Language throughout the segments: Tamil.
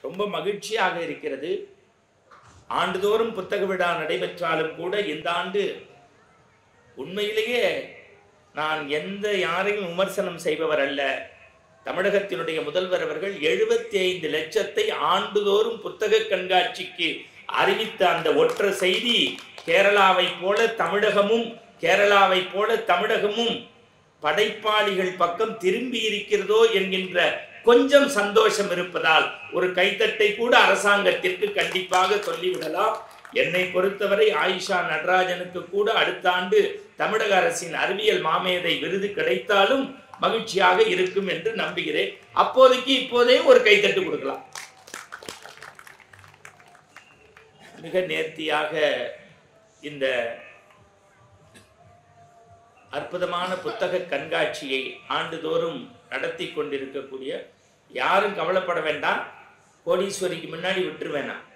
ரொம்ப மகிழ்ச்சியாக இருக்கிறது ஆண்டுதோறும் புத்தக விழா நடைபெற்றாலும் கூட இந்த ஆண்டு உண்மையிலேயே நான் எந்த யாரையும் விமர்சனம் செய்பவர் அல்ல தமிழகத்தினுடைய முதல்வர் அவர்கள் எழுபத்தி ஐந்து லட்சத்தை ஆண்டுதோறும் புத்தக கண்காட்சிக்கு அறிவித்த அந்த ஒற்ற செய்தி கேரளாவை போல தமிழகமும் கேரளாவை போல தமிழகமும் படைப்பாளிகள் பக்கம் திரும்பி இருக்கிறதோ என்கின்ற கொஞ்சம் சந்தோஷம் இருப்பதால் ஒரு கைத்தட்டை கூட அரசாங்கத்திற்கு கண்டிப்பாக சொல்லிவிடலாம் என்னை பொறுத்தவரை ஆயிஷா நடராஜனுக்கு கூட அடுத்த ஆண்டு தமிழக அரசின் அறிவியல் மாமேதை விருது கிடைத்தாலும் மகிழ்ச்சியாக இருக்கும் என்று நம்புகிறேன் அப்போதைக்கு இப்போதே ஒரு கைத்தட்டு கொடுக்கலாம் மிக நேர்த்தியாக இந்த அற்புதமான புத்தக கண்காட்சியை ஆண்டுதோறும் நடத்தி கொண்டிருக்கக்கூடிய யாரும் கவலைப்பட வேண்டாம் கோடீஸ்வரிக்கு முன்னாடி விட்டுருவேன் நான்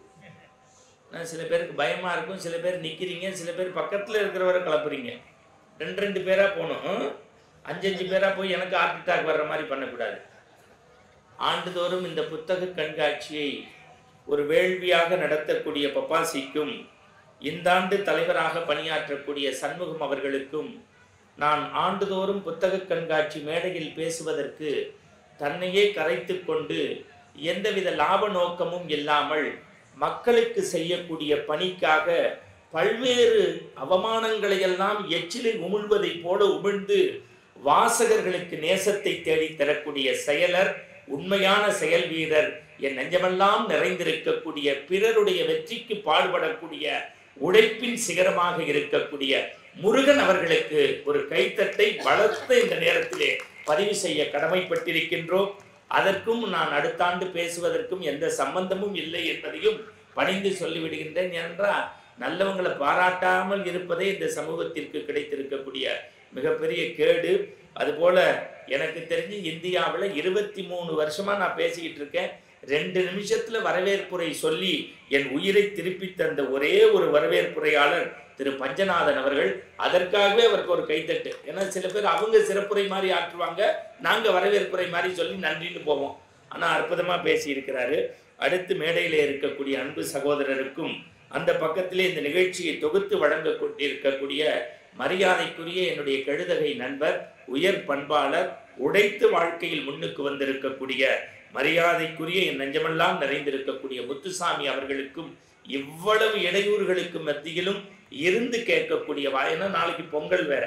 நான் சில பேருக்கு பயமா இருக்கும் சில பேர் நிக்கிறீங்க சில பேர் பக்கத்துல இருக்கிறவரை கிளப்புறீங்க ரெண்டு ரெண்டு பேரா போகணும் ஹம்? அஞ்சு அஞ்சு பேரா போய் எனக்கு ஹார்ட் அட்டாக் வர்ற மாதிரி பண்ணக்கூடாது ஆண்டுதோறும் இந்த புத்தக கண்காட்சியை ஒரு வேள்வியாக நடத்தக்கூடிய பப்பாசிக்கும் இந்த ஆண்டு தலைவராக பணியாற்றக்கூடிய சண்முகம் அவர்களுக்கும் நான் ஆண்டுதோறும் புத்தக கண்காட்சி மேடையில் பேசுவதற்கு தன்னையே கரைத்து கொண்டு எந்தவித லாப நோக்கமும் இல்லாமல் மக்களுக்கு செய்யக்கூடிய பணிக்காக பல்வேறு அவமானங்களை எல்லாம் எச்சிலில் உமிழ்வதைப் போல உமிழ்ந்து வாசகர்களுக்கு நேசத்தை தேடித் தரக்கூடிய செயலர் உண்மையான செயல் வீரர் என் நெஞ்சமெல்லாம் நிறைந்திருக்கக்கூடிய பிறருடைய வெற்றிக்கு பாடுபடக்கூடிய உழைப்பின் சிகரமாக இருக்கக்கூடிய முருகன் அவர்களுக்கு ஒரு கைத்தட்டை பலத்த இந்த நேரத்திலே பதிவு செய்ய கடமைப்பட்டிருக்கின்றோம் அதற்கும் நான் அடுத்த ஆண்டு பேசுவதற்கும் எந்த சம்பந்தமும் இல்லை என்பதையும் பணிந்து சொல்லிவிடுகின்றேன் என்றால் நல்லவங்களை பாராட்டாமல் இருப்பதே இந்த சமூகத்திற்கு கிடைத்திருக்கக்கூடிய மிகப்பெரிய கேடு அதுபோல எனக்கு தெரிஞ்சு இந்தியாவில் இருபத்தி மூணு வருஷமா நான் பேசிக்கிட்டு இருக்கேன் ரெண்டு நிமிஷத்துல வரவேற்புரை சொல்லி என் உயிரை திருப்பி தந்த ஒரே ஒரு வரவேற்புரையாளர் திரு பஞ்சநாதன் அவர்கள் அதற்காகவே அவருக்கு ஒரு கைத்தட்டு ஏன்னா சில பேர் அவங்க சிறப்புரை மாதிரி ஆற்றுவாங்க நாங்க வரவேற்புரை மாதிரி சொல்லி நன்றின்னு போவோம் ஆனா அற்புதமா பேசி இருக்கிறாரு அடுத்து மேடையில இருக்கக்கூடிய அன்பு சகோதரருக்கும் அந்த பக்கத்திலே இந்த நிகழ்ச்சியை தொகுத்து வழங்க கொண்டிருக்கக்கூடிய மரியாதைக்குரிய என்னுடைய கழுதகை நண்பர் உயர் பண்பாளர் உடைத்து வாழ்க்கையில் முன்னுக்கு வந்திருக்கக்கூடிய மரியாதைக்குரிய என் நெஞ்சமெல்லாம் நிறைந்திருக்கக்கூடிய முத்துசாமி அவர்களுக்கும் இவ்வளவு இடையூறுகளுக்கு மத்தியிலும் இருந்து கேட்கக்கூடிய வாயனா நாளைக்கு பொங்கல் வேற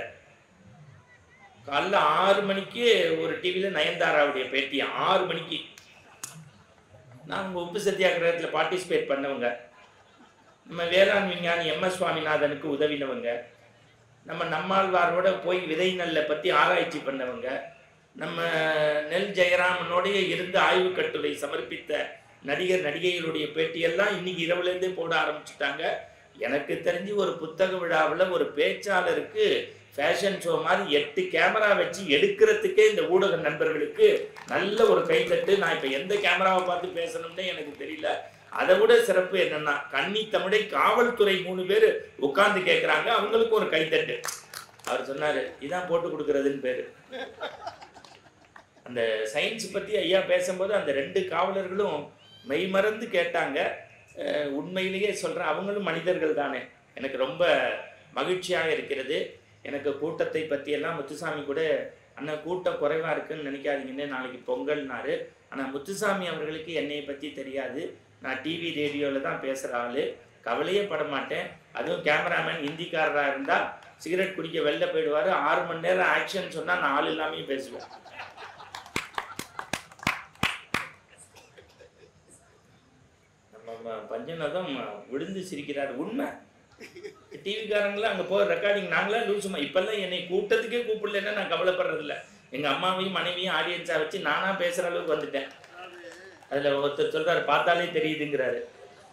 காலைல ஆறு மணிக்கு ஒரு டிவியில் நயன்தாராவுடைய பேட்டி ஆறு மணிக்கு நான் உங்கள் உப்பு சத்தியாகிரகத்தில் பார்ட்டிசிபேட் பண்ணவங்க நம்ம வேளாண் விஞ்ஞானி எம் எஸ் சுவாமிநாதனுக்கு உதவினவங்க நம்ம நம்மாழ்வாரோட போய் விதை நெல்லை பற்றி ஆராய்ச்சி பண்ணவங்க நம்ம நெல் ஜெயராமனோடைய இருந்து ஆய்வு கட்டுரை சமர்ப்பித்த நடிகர் நடிகைகளுடைய பேட்டியெல்லாம் இன்னைக்கு இரவுலேருந்தே போட ஆரம்பிச்சுட்டாங்க எனக்கு தெரிஞ்சு ஒரு புத்தக விழாவில் ஒரு பேச்சாளருக்கு ஃபேஷன் ஷோ மாதிரி எட்டு கேமரா வச்சு எடுக்கிறதுக்கே இந்த ஊடக நண்பர்களுக்கு நல்ல ஒரு கைத்தட்டு நான் இப்போ எந்த கேமராவை பார்த்து பேசணும்னே எனக்கு தெரியல அதை விட சிறப்பு என்னன்னா கன்னி தமிழை காவல்துறை மூணு பேர் உட்கார்ந்து கேட்குறாங்க அவங்களுக்கு ஒரு கைத்தட்டு அவர் சொன்னாரு இதான் போட்டு கொடுக்கறதுன்னு பேரு அந்த சயின்ஸ் பத்தி ஐயா பேசும்போது அந்த ரெண்டு காவலர்களும் மெய்மறந்து கேட்டாங்க அஹ் உண்மையிலேயே சொல்றேன் அவங்களும் மனிதர்கள் தானே எனக்கு ரொம்ப மகிழ்ச்சியாக இருக்கிறது எனக்கு கூட்டத்தை பற்றியெல்லாம் முத்துசாமி கூட அண்ணன் கூட்டம் குறைவா இருக்குன்னு நினைக்காதீங்கன்னு நாளைக்கு பொங்கல்னாரு ஆனால் முத்துசாமி அவர்களுக்கு என்னைய பற்றி தெரியாது நான் டிவி ரேடியோவில் தான் பேசுகிற ஆள் கவலையே பட மாட்டேன் அதுவும் கேமராமேன் ஹிந்திக்காரராக இருந்தால் சிகரெட் குடிக்க வெளில போயிடுவார் ஆறு மணி நேரம் ஆக்ஷன் சொன்னால் நான் ஆள் இல்லாமையே பேசுவேன் நம்ம ம- பஞ்சநாதம் விழுந்து சிரிக்கிறார் உண்மை டிவிக்காரங்களாம் அங்கே போகிற ரெக்கார்டிங் நாங்களாம் லூசுமா இப்போல்லாம் என்னை கூட்டத்துக்கே கூப்பிடலன்னா நான் கவலைப்படுறதில்ல எங்கள் அம்மாவையும் மனைவியும் ஆடியன்ஸாக வச்சு நானாக பேசுகிற அளவுக்கு வந்துட்டேன் அதில் ஒருத்தர் சொல்றாரு பார்த்தாலே தெரியுதுங்கிறாரு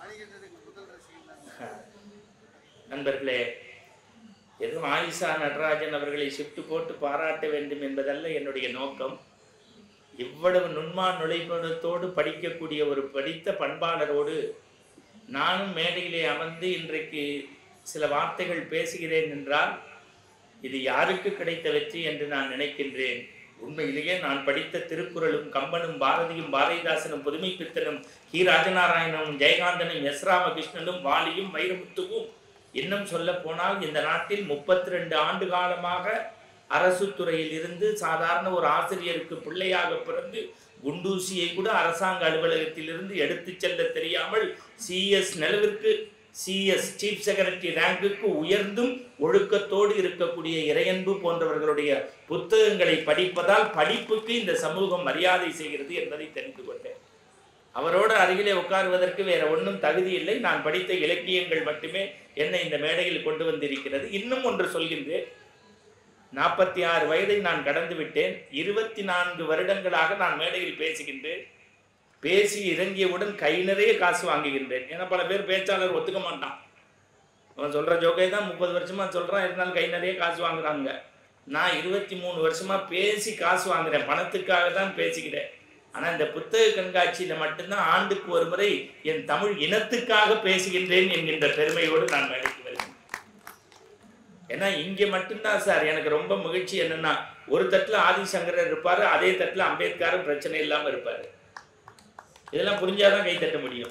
நண்பர்களே எதுவும் ஆயிஷா நடராஜன் அவர்களை சுட்டு போட்டு பாராட்ட வேண்டும் என்பதல்ல என்னுடைய நோக்கம் இவ்வளவு நுண்மா நுழைபடத்தோடு படிக்கக்கூடிய ஒரு படித்த பண்பாளரோடு நானும் மேடையிலே அமர்ந்து இன்றைக்கு சில வார்த்தைகள் பேசுகிறேன் என்றால் இது யாருக்கு கிடைத்த வெற்றி என்று நான் நினைக்கின்றேன் உண்மையிலேயே நான் படித்த திருக்குறளும் கம்பனும் பாரதியும் பாரதிதாசனும் புதுமை பித்தனும் கி ராஜநாராயணனும் ஜெயகாந்தனும் எஸ் ராமகிருஷ்ணனும் வாலியும் வைரமுத்துவும் இன்னும் சொல்ல போனால் இந்த நாட்டில் முப்பத்தி ரெண்டு ஆண்டு காலமாக அரசு துறையில் இருந்து சாதாரண ஒரு ஆசிரியருக்கு பிள்ளையாக பிறந்து குண்டூசியை கூட அரசாங்க அலுவலகத்திலிருந்து எடுத்துச் செல்ல தெரியாமல் சிஎஸ் நிலவிற்கு சிஎஸ் சீஃப் செக்ரட்டரி ரேங்குக்கு உயர்ந்தும் ஒழுக்கத்தோடு இருக்கக்கூடிய இறையன்பு போன்றவர்களுடைய புத்தகங்களை படிப்பதால் படிப்புக்கு இந்த சமூகம் மரியாதை செய்கிறது என்பதை தெரிந்து கொண்டேன் அவரோடு அருகிலே உட்காருவதற்கு வேற ஒன்றும் தகுதி இல்லை நான் படித்த இலக்கியங்கள் மட்டுமே என்னை இந்த மேடையில் கொண்டு வந்திருக்கிறது இன்னும் ஒன்று சொல்கின்றேன் நாற்பத்தி ஆறு வயதை நான் கடந்து விட்டேன் இருபத்தி நான்கு வருடங்களாக நான் மேடையில் பேசுகின்றேன் பேசி இறங்கியவுடன் கை நிறைய காசு வாங்குகின்றேன் ஏன்னா பல பேர் பேச்சாளர் ஒத்துக்க மாட்டான் அவன் சொல்ற ஜோக்கை தான் முப்பது வருஷமா சொல்றான் இருந்தாலும் கை நிறைய காசு வாங்குறாங்க நான் இருபத்தி மூணு வருஷமா பேசி காசு வாங்குறேன் பணத்துக்காக தான் பேசிக்கிறேன் ஆனா இந்த புத்தக கண்காட்சியில மட்டும்தான் ஆண்டுக்கு ஒரு முறை என் தமிழ் இனத்துக்காக பேசுகின்றேன் என்கின்ற பெருமையோடு நான் மேடைக்கு வருகிறேன் ஏன்னா இங்க மட்டும்தான் சார் எனக்கு ரொம்ப மகிழ்ச்சி என்னன்னா ஒரு தட்டுல ஆதிசங்கரர் இருப்பாரு அதே தட்டுல அம்பேத்கரும் பிரச்சனை இல்லாம இருப்பாரு இதெல்லாம் புரிஞ்சாதான் கை தட்ட முடியும்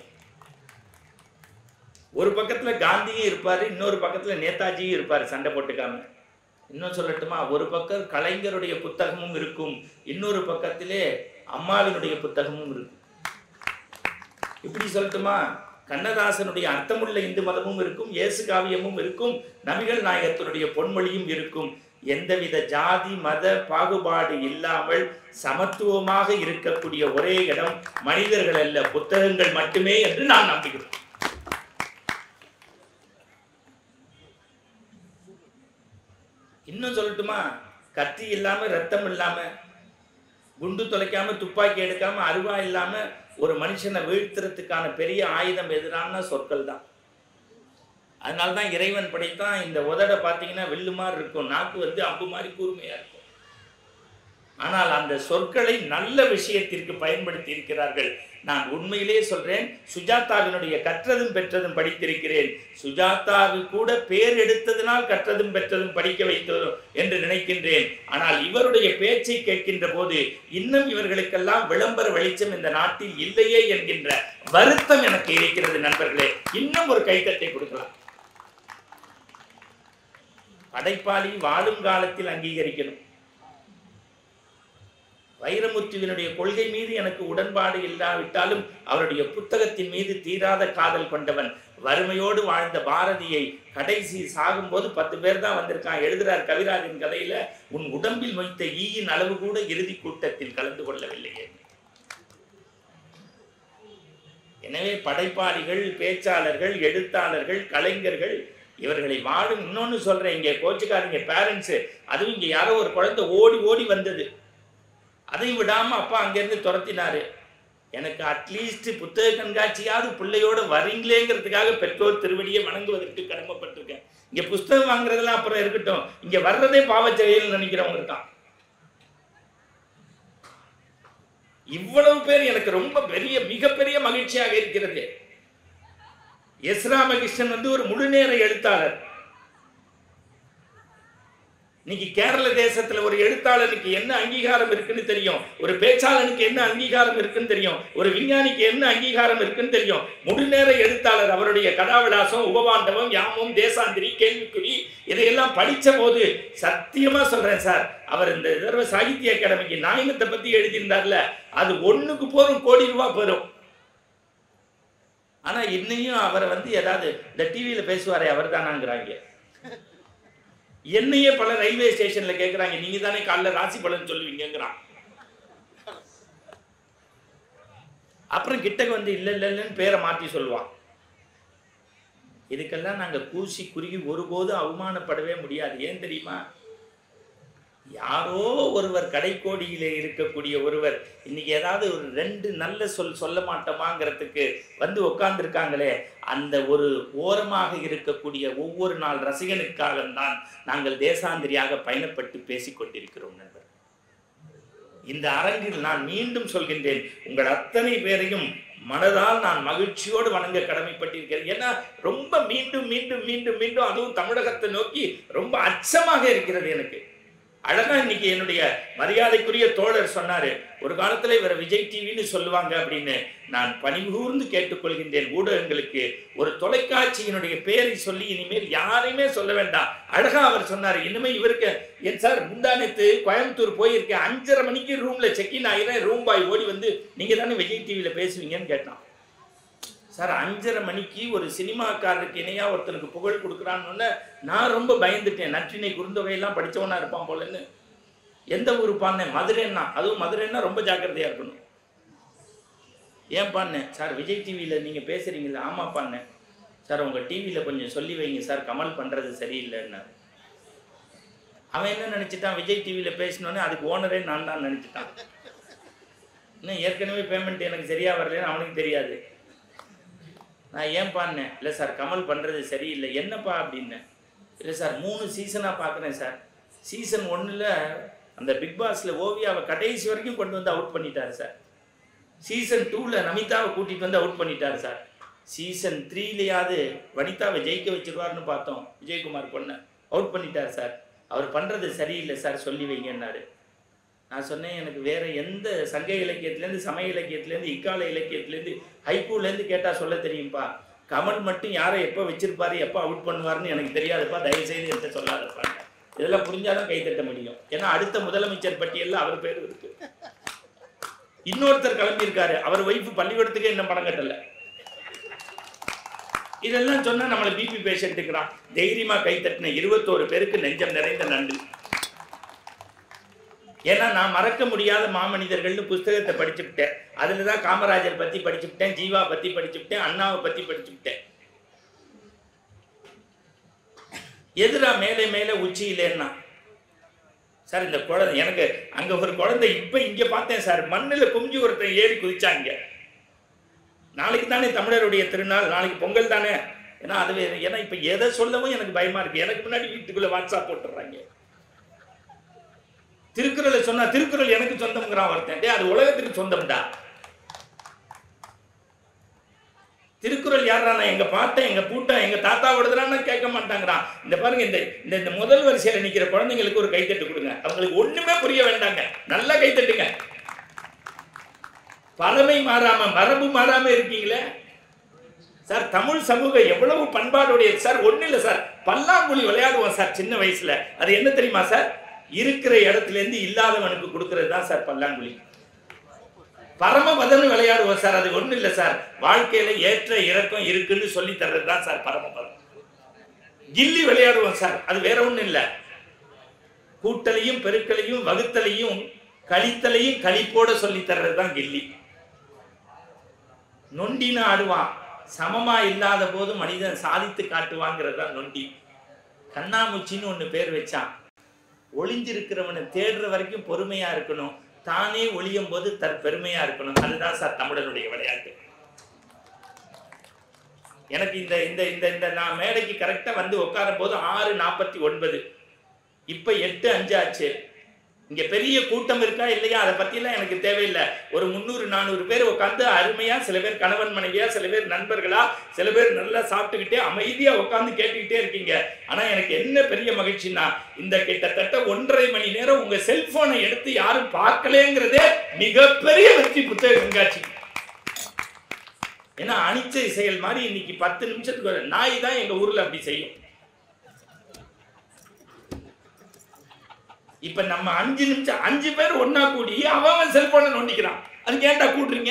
ஒரு பக்கத்துல காந்தியும் இருப்பாரு இன்னொரு பக்கத்துல நேதாஜியும் இருப்பாரு சண்டை போட்டுக்காம இன்னும் சொல்லட்டுமா ஒரு பக்கம் கலைஞருடைய புத்தகமும் இருக்கும் இன்னொரு பக்கத்திலே அம்மாவினுடைய புத்தகமும் இருக்கும் இப்படி சொல்லட்டுமா கண்ணதாசனுடைய அர்த்தமுள்ள இந்து மதமும் இருக்கும் இயேசு காவியமும் இருக்கும் நபிகள் நாயகத்தினுடைய பொன்மொழியும் இருக்கும் எந்தவித ஜாதி மத பாகுபாடு இல்லாமல் சமத்துவமாக இருக்கக்கூடிய ஒரே இடம் மனிதர்கள் அல்ல புத்தகங்கள் மட்டுமே என்று நான் நம்புகிறேன் இன்னும் சொல்லட்டுமா கத்தி இல்லாம ரத்தம் இல்லாம குண்டு தொலைக்காம துப்பாக்கி எடுக்காம அருவா இல்லாம ஒரு மனுஷனை வீழ்த்துறதுக்கான பெரிய ஆயுதம் எதிரான சொற்கள் தான் அதனால தான் இறைவன் படைத்தான் இந்த உதடை பார்த்தீங்கன்னா வில்லு மாதிரி இருக்கும் நாக்கு வந்து அம்பு மாதிரி கூர்மையா இருக்கும் ஆனால் அந்த சொற்களை நல்ல விஷயத்திற்கு பயன்படுத்தி இருக்கிறார்கள் நான் உண்மையிலே சொல்றேன் சுஜாதாவினுடைய கற்றதும் பெற்றதும் படித்திருக்கிறேன் சுஜாதாவு கூட பேர் எடுத்ததினால் கற்றதும் பெற்றதும் படிக்க வைத்ததும் என்று நினைக்கின்றேன் ஆனால் இவருடைய பேச்சை கேட்கின்ற போது இன்னும் இவர்களுக்கெல்லாம் விளம்பர வெளிச்சம் இந்த நாட்டில் இல்லையே என்கின்ற வருத்தம் எனக்கு இருக்கிறது நண்பர்களே இன்னும் ஒரு கைத்தட்டை கொடுக்கலாம் படைப்பாளி வாழும் காலத்தில் அங்கீகரிக்கணும் வைரமுத்துவினுடைய கொள்கை மீது எனக்கு உடன்பாடு இல்லாவிட்டாலும் அவருடைய புத்தகத்தின் மீது தீராத காதல் கொண்டவன் வறுமையோடு வாழ்ந்த பாரதியை கடைசி சாகும்போது பத்து பேர் தான் வந்திருக்கான் எழுதுறார் கவிராஜின் கதையில உன் உடம்பில் வைத்த ஈயின் அளவு கூட இறுதி கூட்டத்தில் கலந்து கொள்ளவில்லையே எனவே படைப்பாளிகள் பேச்சாளர்கள் எழுத்தாளர்கள் கலைஞர்கள் இவர்களை வாழும் இன்னொன்னு சொல்றேன் இங்க கோச்சுக்காரங்க பேரண்ட்ஸ் அதுவும் இங்க யாரோ ஒரு குழந்தை ஓடி ஓடி வந்தது அதை விடாம அப்பா அங்கிருந்து துரத்தினாரு எனக்கு அட்லீஸ்ட் புத்தக கண்காட்சியாவது பிள்ளையோட வரீங்களேங்கிறதுக்காக பெற்றோர் திருவடியை வணங்குவதற்கு கடமைப்பட்டிருக்கேன் இங்க புஸ்தகம் வாங்குறதெல்லாம் அப்புறம் இருக்கட்டும் இங்க வர்றதே பாவச்செயல் நினைக்கிறவங்க இருக்கான் இவ்வளவு பேர் எனக்கு ரொம்ப பெரிய மிகப்பெரிய மகிழ்ச்சியாக இருக்கிறது எஸ் ராமகிருஷ்ணன் வந்து ஒரு முழுநேர எழுத்தாளர் இன்னைக்கு கேரள தேசத்துல ஒரு எழுத்தாளனுக்கு என்ன அங்கீகாரம் இருக்குன்னு தெரியும் ஒரு பேச்சாளனுக்கு என்ன அங்கீகாரம் இருக்குன்னு தெரியும் ஒரு விஞ்ஞானிக்கு என்ன அங்கீகாரம் இருக்குன்னு தெரியும் முழுநேர எழுத்தாளர் அவருடைய கதாவிலாசம் உபவாண்டவம் யாமம் தேசாந்திரி கேள்விக்குறி இதையெல்லாம் படிச்ச போது சத்தியமா சொல்றேன் சார் அவர் இந்த தடவை சாகித்ய அகாடமிக்கு நாயகத்தை பத்தி எழுதியிருந்தார்ல அது ஒண்ணுக்கு போரும் கோடி ரூபாய் பெறும் ஆனா இன்னையும் அவரை வந்து ஏதாவது இந்த டிவியில பேசுவாரே அவர் தானாங்கிறாங்க என்னையே பல ரயில்வே ஸ்டேஷன்ல கேக்குறாங்க நீங்க தானே காலைல ராசி பலன் சொல்லுவீங்கிறான் அப்புறம் கிட்டக்கு வந்து இல்ல இல்ல இல்லன்னு பேரை மாத்தி சொல்லுவான் இதுக்கெல்லாம் நாங்க கூசி குறுகி ஒருபோதும் அவமானப்படவே முடியாது ஏன் தெரியுமா யாரோ ஒருவர் கடைக்கோடியிலே இருக்கக்கூடிய ஒருவர் இன்னைக்கு ஏதாவது ஒரு ரெண்டு நல்ல சொல் சொல்ல மாட்டோமாங்கிறதுக்கு வந்து உட்கார்ந்துருக்காங்களே அந்த ஒரு ஓரமாக இருக்கக்கூடிய ஒவ்வொரு நாள் ரசிகனுக்காகத்தான் நாங்கள் தேசாந்திரியாக பயணப்பட்டு பேசிக் கொண்டிருக்கிறோம் நண்பர் இந்த அரங்கில் நான் மீண்டும் சொல்கின்றேன் உங்கள் அத்தனை பேரையும் மனதால் நான் மகிழ்ச்சியோடு வணங்க கடமைப்பட்டிருக்கிறேன் ஏன்னா ரொம்ப மீண்டும் மீண்டும் மீண்டும் மீண்டும் அதுவும் தமிழகத்தை நோக்கி ரொம்ப அச்சமாக இருக்கிறது எனக்கு அழகா இன்னைக்கு என்னுடைய மரியாதைக்குரிய தோழர் சொன்னாரு ஒரு காலத்துல இவரை விஜய் டிவின்னு சொல்லுவாங்க அப்படின்னு நான் பணிபூர்ந்து கேட்டுக்கொள்கின்றேன் ஊடகங்களுக்கு ஒரு தொலைக்காட்சியினுடைய பேரை சொல்லி இனிமேல் யாரையுமே சொல்ல வேண்டாம் அழகா அவர் சொன்னாரு இனிமே இவருக்கு என் சார் முந்தானத்து கோயம்புத்தூர் போயிருக்கேன் அஞ்சரை மணிக்கு ரூம்ல செக்இன் ஆகிறேன் ரூம் பாய் ஓடி வந்து நீங்க தானே விஜய் டிவியில பேசுவீங்கன்னு கேட்டான் சார் அஞ்சரை மணிக்கு ஒரு சினிமாக்காரருக்கு இணையா ஒருத்தனுக்கு புகழ் கொடுக்குறான்னு நான் ரொம்ப பயந்துட்டேன் நற்றினை குறுந்தொகையெல்லாம் படிச்சவனா இருப்பான் போலன்னு எந்த ஊர் பான்னேன் மதுரைன்னா அதுவும் மதுரைன்னா ரொம்ப ஜாக்கிரதையா இருக்கணும் ஏன் பான்னேன் சார் விஜய் டிவியில் நீங்கள் பேசுகிறீங்களா ஆமாம் பான்னேன் சார் உங்கள் டிவியில் கொஞ்சம் சொல்லி வைங்க சார் கமல் பண்ணுறது சரியில்லைன்னு அவன் என்ன நினச்சிட்டான் விஜய் டிவியில் பேசினோன்னே அதுக்கு ஓனரே நான் தான் நினச்சிட்டான் இன்னும் ஏற்கனவே பேமெண்ட் எனக்கு சரியாக வரலன்னு அவனுக்கு தெரியாது நான் ஏன் பாடினேன் இல்லை சார் கமல் பண்ணுறது சரியில்லை என்னப்பா அப்படின்னேன் இல்லை சார் மூணு சீசனாக பார்க்குறேன் சார் சீசன் ஒன்றில் அந்த பிக் பாஸில் ஓவியாவை கடைசி வரைக்கும் கொண்டு வந்து அவுட் பண்ணிட்டார் சார் சீசன் டூவில் நமிதாவை கூட்டிகிட்டு வந்து அவுட் பண்ணிட்டார் சார் சீசன் த்ரீலையாவது வனிதாவை ஜெயிக்க வச்சிருவார்னு பார்த்தோம் விஜயகுமார் பொண்ணை அவுட் பண்ணிட்டார் சார் அவர் பண்ணுறது சரியில்லை சார் சொல்லி வைங்கன்னாரு நான் சொன்னேன் எனக்கு வேற எந்த சங்க இலக்கியத்துலேருந்து சமய இலக்கியத்துலேருந்து இக்கால இலக்கியத்துலேருந்து ஹைக்கூலேருந்து கேட்டால் சொல்ல தெரியும்ப்பா கமல் மட்டும் யாரை எப்போ வச்சிருப்பாரு எப்போ அவுட் பண்ணுவாருன்னு எனக்கு தெரியாதுப்பா தயவுசெய்து என்கிட்ட சொல்லாதப்பாங்க இதெல்லாம் புரிஞ்சாதான் கை தட்ட முடியும் ஏன்னா அடுத்த முதலமைச்சர் பட்டியலில் அவர் பேர் இருக்கு இன்னொருத்தர் கிளம்பியிருக்காரு அவர் ஒய்ஃபு பள்ளிக்கூடத்துக்கே இன்னும் பணம் கட்டல இதெல்லாம் சொன்னா நம்மளை பிபி பேஷண்ட்டுக்கிறான் தைரியமா கை தட்டின இருபத்தோரு பேருக்கு நெஞ்சம் நிறைந்த நன்றி ஏன்னா நான் மறக்க முடியாத மாமனிதர்கள்னு புஸ்தகத்தை படிச்சுவிட்டேன் அதில் தான் காமராஜர் பற்றி படிச்சுவிட்டேன் ஜீவா பற்றி படிச்சுவிட்டேன் அண்ணாவை பற்றி படிச்சுவிட்டேன் எதிரா மேலே மேலே உச்சியிலேன்னா சார் இந்த குழந்தை எனக்கு அங்கே ஒரு குழந்தை இப்போ இங்கே பார்த்தேன் சார் மண்ணில் குஞ்சு ஒருத்தன் ஏறி குதிச்சாங்க நாளைக்கு தானே தமிழருடைய திருநாள் நாளைக்கு பொங்கல் தானே ஏன்னா அது வேறு ஏன்னா இப்போ எதை சொல்லவும் எனக்கு பயமா இருக்கு எனக்கு முன்னாடி வீட்டுக்குள்ள வாட்ஸ்அப் போட்டுடுறாங்க திருக்குறளை சொன்னா திருக்குறள் எனக்கு சொந்தம்ங்கிறான் ஒருத்தன் டேய் அது உலகத்துக்கு சொந்தம்டா திருக்குறள் யாரா நான் எங்க பாட்டன் எங்க பூட்டன் எங்க தாத்தாவோடதுனா கேட்க மாட்டாங்கிறான் இந்த பாருங்க இந்த இந்த இந்த முதல் வரிசையில நிக்கிற குழந்தைங்களுக்கு ஒரு கைத்தட்டு கொடுங்க அவங்களுக்கு ஒண்ணுமே புரிய வேண்டாங்க நல்லா கைத்தட்டுங்க பழமை மாறாம மரபு மாறாம இருக்கீங்களே சார் தமிழ் சமூகம் எவ்வளவு பண்பாடுடைய சார் ஒண்ணு இல்ல சார் பல்லாங்குழி விளையாடுவோம் சார் சின்ன வயசுல அது என்ன தெரியுமா சார் இருக்கிற இடத்துல இருந்து இல்லாதவனுக்கு கொடுக்கறது தான் சார் பல்லாங்குழி பரமபதம்னு விளையாடுவோம் சார் அது ஒண்ணும் இல்லை சார் வாழ்க்கையில ஏற்ற இறக்கம் இருக்குன்னு சொல்லி தர்றது தான் சார் பரமபதம் கில்லி விளையாடுவோம் சார் அது வேற ஒண்ணும் இல்லை கூட்டலையும் பெருக்கலையும் வகுத்தலையும் கழித்தலையும் கழிப்போட சொல்லி தர்றது தான் கில்லி நொண்டின்னு ஆடுவான் சமமா இல்லாத போது மனிதன் சாதித்து காட்டுவாங்கிறது தான் நொண்டி கண்ணாமூச்சின்னு ஒன்று பேர் வச்சான் ஒளிஞ்சிருக்கிறவனை தேடுற வரைக்கும் பொறுமையா இருக்கணும் தானே ஒளியும் போது தன் பெருமையா இருக்கணும் அதுதான் சார் தமிழனுடைய விளையாட்டு எனக்கு இந்த இந்த இந்த இந்த நான் மேடைக்கு கரெக்டா வந்து உட்காரும் போது ஆறு நாற்பத்தி ஒன்பது இப்ப எட்டு அஞ்சு ஆச்சு இங்க பெரிய கூட்டம் இருக்கா இல்லையா அதை பத்திலாம் எனக்கு தேவையில்லை ஒரு முந்நூறு நானூறு பேர் உட்காந்து அருமையா சில பேர் கணவன் மனைவியா சில பேர் நண்பர்களா சில பேர் நல்லா சாப்பிட்டுக்கிட்டே அமைதியா உட்காந்து கேட்டுக்கிட்டே இருக்கீங்க ஆனா எனக்கு என்ன பெரிய மகிழ்ச்சின்னா இந்த கிட்டத்தட்ட ஒன்றரை மணி நேரம் உங்க செல்போனை எடுத்து யாரும் பார்க்கலேங்கிறதே மிகப்பெரிய வெற்றி புத்தக கண்காட்சி ஏன்னா அனிச்சை செயல் மாதிரி இன்னைக்கு பத்து நிமிஷத்துக்கு ஒரு நாய் தான் எங்க ஊர்ல அப்படி செய்யும் இப்ப நம்ம அஞ்சு நிமிஷம் அஞ்சு பேர் ஒண்ணா கூடி அவன் அவன் செல்போனை நோண்டிக்கிறான் அதுக்கு ஏன்டா கூட்டுறீங்க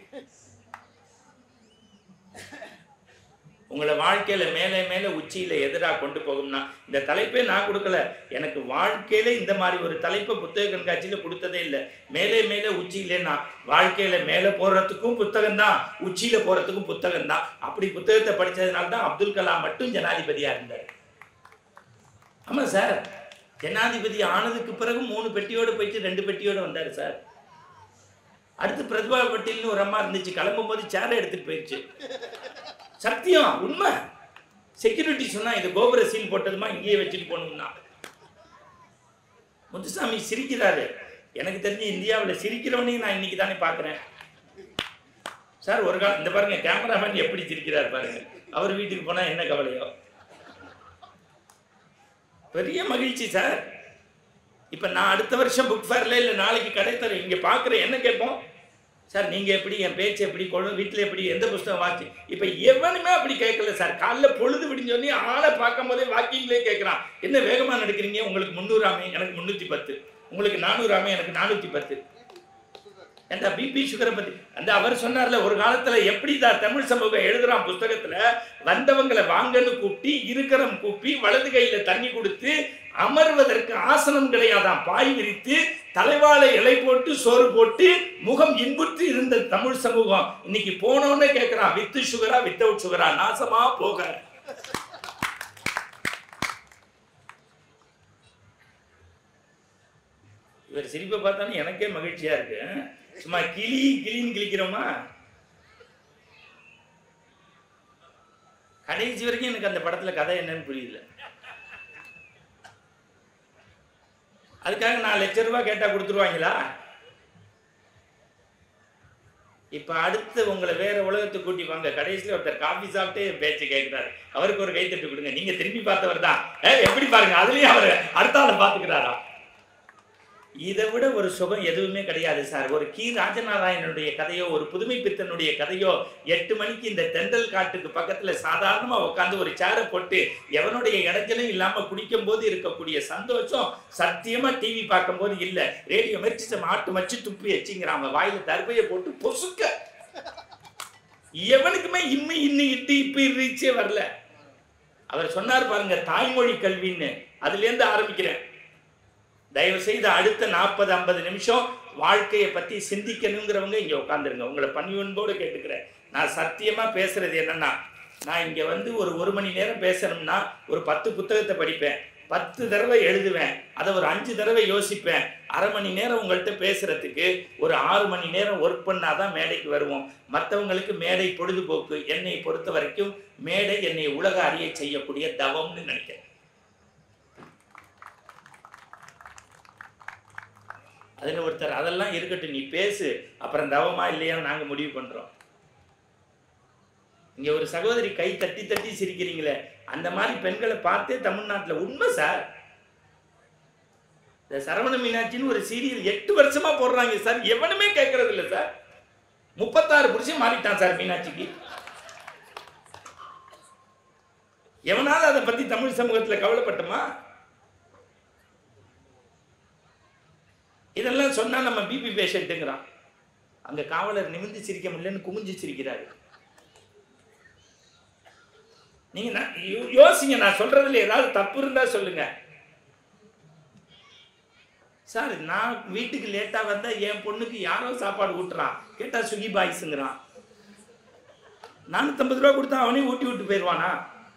உங்களை வாழ்க்கையில மேலே மேலே உச்சியில எதிரா கொண்டு போகும்னா இந்த தலைப்பே நான் கொடுக்கல எனக்கு வாழ்க்கையில இந்த மாதிரி ஒரு தலைப்பை புத்தக கண்காட்சியில கொடுத்ததே இல்லை மேலே மேலே உச்சியிலன்னா வாழ்க்கையில மேலே போறதுக்கும் புத்தகம் தான் உச்சியில போறதுக்கும் புத்தகம் தான் அப்படி புத்தகத்தை படிச்சதுனால தான் அப்துல் கலாம் மட்டும் ஜனாதிபதியா இருந்தார் ஆமா சார் ஜனாதிபதி ஆனதுக்கு பிறகு மூணு பெட்டியோட போயிட்டு ரெண்டு பெட்டியோட வந்தார் சார் அடுத்து பிரதிபா பட்டேல்னு ஒரு அம்மா இருந்துச்சு கிளம்பும் போது சேரை எடுத்துட்டு போயிடுச்சு சத்தியம் உண்மை செக்யூரிட்டி சொன்னா இது கோபுர சீல் போட்டதுமா இங்கேயே வச்சுட்டு போகணும்னா முத்துசாமி சிரிக்கிறாரு எனக்கு தெரிஞ்சு இந்தியாவில் சிரிக்கிறவனையும் நான் இன்னைக்கு தானே பார்க்குறேன் சார் ஒரு காலம் இந்த பாருங்க கேமராமேன் எப்படி சிரிக்கிறார் பாருங்க அவர் வீட்டுக்கு போனா என்ன கவலையோ பெரிய மகிழ்ச்சி சார் இப்போ நான் அடுத்த வருஷம் புக் ஃபேர்ல இல்லை நாளைக்கு கடை தரேன் இங்கே பார்க்குறேன் என்ன கேட்போம் சார் நீங்கள் எப்படி என் பேச்சு எப்படி கொள்ள வீட்டில் எப்படி எந்த புஸ்தகம் வாட்சி இப்போ எவனுமே அப்படி கேட்கல சார் காலைல பொழுது விடிஞ்சோடனே ஆளை பார்க்கும் போதே வாக்கிங்லேயே கேட்குறான் என்ன வேகமாக நடக்கிறீங்க உங்களுக்கு முந்நூறாமே எனக்கு முந்நூற்றி பத்து உங்களுக்கு நானூறாமே எனக்கு நானூற்றி பத்து ஏண்டா பிபி சுகரை பத்தி அந்த அவர் சொன்னார்ல ஒரு காலத்துல எப்படி தான் தமிழ் சமூகம் எழுதுறான் புஸ்தகத்துல வந்தவங்களை வாங்கன்னு கூப்பிட்டு இருக்கிறம் கூப்பி வலது கையில தண்ணி கொடுத்து அமர்வதற்கு ஆசனம் கிடையாதாம் பாய் விரித்து தலைவாழை இலை போட்டு சோறு போட்டு முகம் இன்புற்று இருந்த தமிழ் சமூகம் இன்னைக்கு போனோன்னு கேட்கிறான் வித்து சுகரா வித்தவுட் சுகரா நாசமா போக இவர் சிரிப்பை பார்த்தாலும் எனக்கே மகிழ்ச்சியா இருக்கு சும்மா கிளி கிளின்னு கிளிக்கிறோமா கடைசி வரைக்கும் எனக்கு அந்த படத்துல கதை என்னன்னு புரியல அதுக்காக நான் லட்ச ரூபாய் கேட்டா கொடுத்துருவாங்களா இப்ப அடுத்து உங்களை வேற உலகத்துக்கு கூட்டி வாங்க கடைசியில ஒருத்தர் காபி சாப்பிட்டு என் பேச்சு கேட்கிறாரு அவருக்கு ஒரு கைத்தட்டு கொடுங்க நீங்க திரும்பி பார்த்தவர் தான் ஏய், எப்படி பாருங்க அதுலயும் அவர் அடுத்த ஆளை பாத்துக்கிறாரா இதை விட ஒரு சுகம் எதுவுமே கிடையாது சார் ஒரு கி ராஜநாராயணனுடைய கதையோ ஒரு புதுமை பித்தனுடைய கதையோ எட்டு மணிக்கு இந்த தென்றல் காட்டுக்கு பக்கத்துல சாதாரணமா உட்காந்து ஒரு சேரை போட்டு எவனுடைய இடைஞ்சலும் இல்லாம குடிக்கும் போது இருக்கக்கூடிய சந்தோஷம் சத்தியமா டிவி பார்க்கும்போது இல்ல ரேடியோ மெரிச்சு மாட்டு மச்சு துப்பி வச்சுங்கிறான் வாயில தர்பையை போட்டு பொசுக்க எவனுக்குமே இம்மி இன்னி இட்டு இப்ப ரீச்சே வரல அவர் சொன்னார் பாருங்க தாய்மொழி கல்வின்னு அதுல இருந்து ஆரம்பிக்கிறேன் தயவு செய்து அடுத்த நாற்பது ஐம்பது நிமிஷம் வாழ்க்கையை பத்தி சிந்திக்கணுங்கிறவங்க இங்க உட்காந்துருங்க உங்களை பணிவன்போடு கேட்டுக்கிறேன் நான் சத்தியமா பேசுறது என்னன்னா நான் இங்க வந்து ஒரு ஒரு மணி நேரம் பேசணும்னா ஒரு பத்து புத்தகத்தை படிப்பேன் பத்து தடவை எழுதுவேன் அதை ஒரு அஞ்சு தடவை யோசிப்பேன் அரை மணி நேரம் உங்கள்கிட்ட பேசுறதுக்கு ஒரு ஆறு மணி நேரம் ஒர்க் பண்ணாதான் மேடைக்கு வருவோம் மற்றவங்களுக்கு மேடை பொழுதுபோக்கு என்னை பொறுத்த வரைக்கும் மேடை என்னை உலக அறிய செய்யக்கூடிய தவம்னு நினைக்கிறேன் அதில் ஒருத்தர் அதெல்லாம் இருக்கட்டும் நீ பேசு அப்புறம் தவமா இல்லையா நாங்க முடிவு பண்றோம் இங்க ஒரு சகோதரி கை தட்டி தட்டி சிரிக்கிறீங்களே அந்த மாதிரி பெண்களை பார்த்தே தமிழ்நாட்டுல உண்மை சார் இந்த சரவண மீனாட்சின்னு ஒரு சீரியல் எட்டு வருஷமா போடுறாங்க சார் எவனுமே கேட்கறது இல்ல சார் முப்பத்தாறு புருஷன் மாறிட்டான் சார் மீனாட்சிக்கு எவனாவது அதை பத்தி தமிழ் சமூகத்துல கவலைப்பட்டோமா இதெல்லாம் சொன்னா நம்ம பிபி பேஷண்ட்டுங்கிறான் அங்க காவலர் நிமிர்ந்து சிரிக்க முடியலன்னு குமிஞ்சு சிரிக்கிறாரு நீங்க நான் யோ- யோசிங்க நான் சொல்றதுல ஏதாவது தப்பு இருந்தா சொல்லுங்க சார் நான் வீட்டுக்கு லேட்டா வந்தா என் பொண்ணுக்கு யாரோ சாப்பாடு ஊட்டுறான் கேட்டா சுகி பாய்ஸுங்கிறான் நானூத்தம்பது ரூபா கொடுத்தா அவனே ஊட்டி விட்டு போயிடுவானா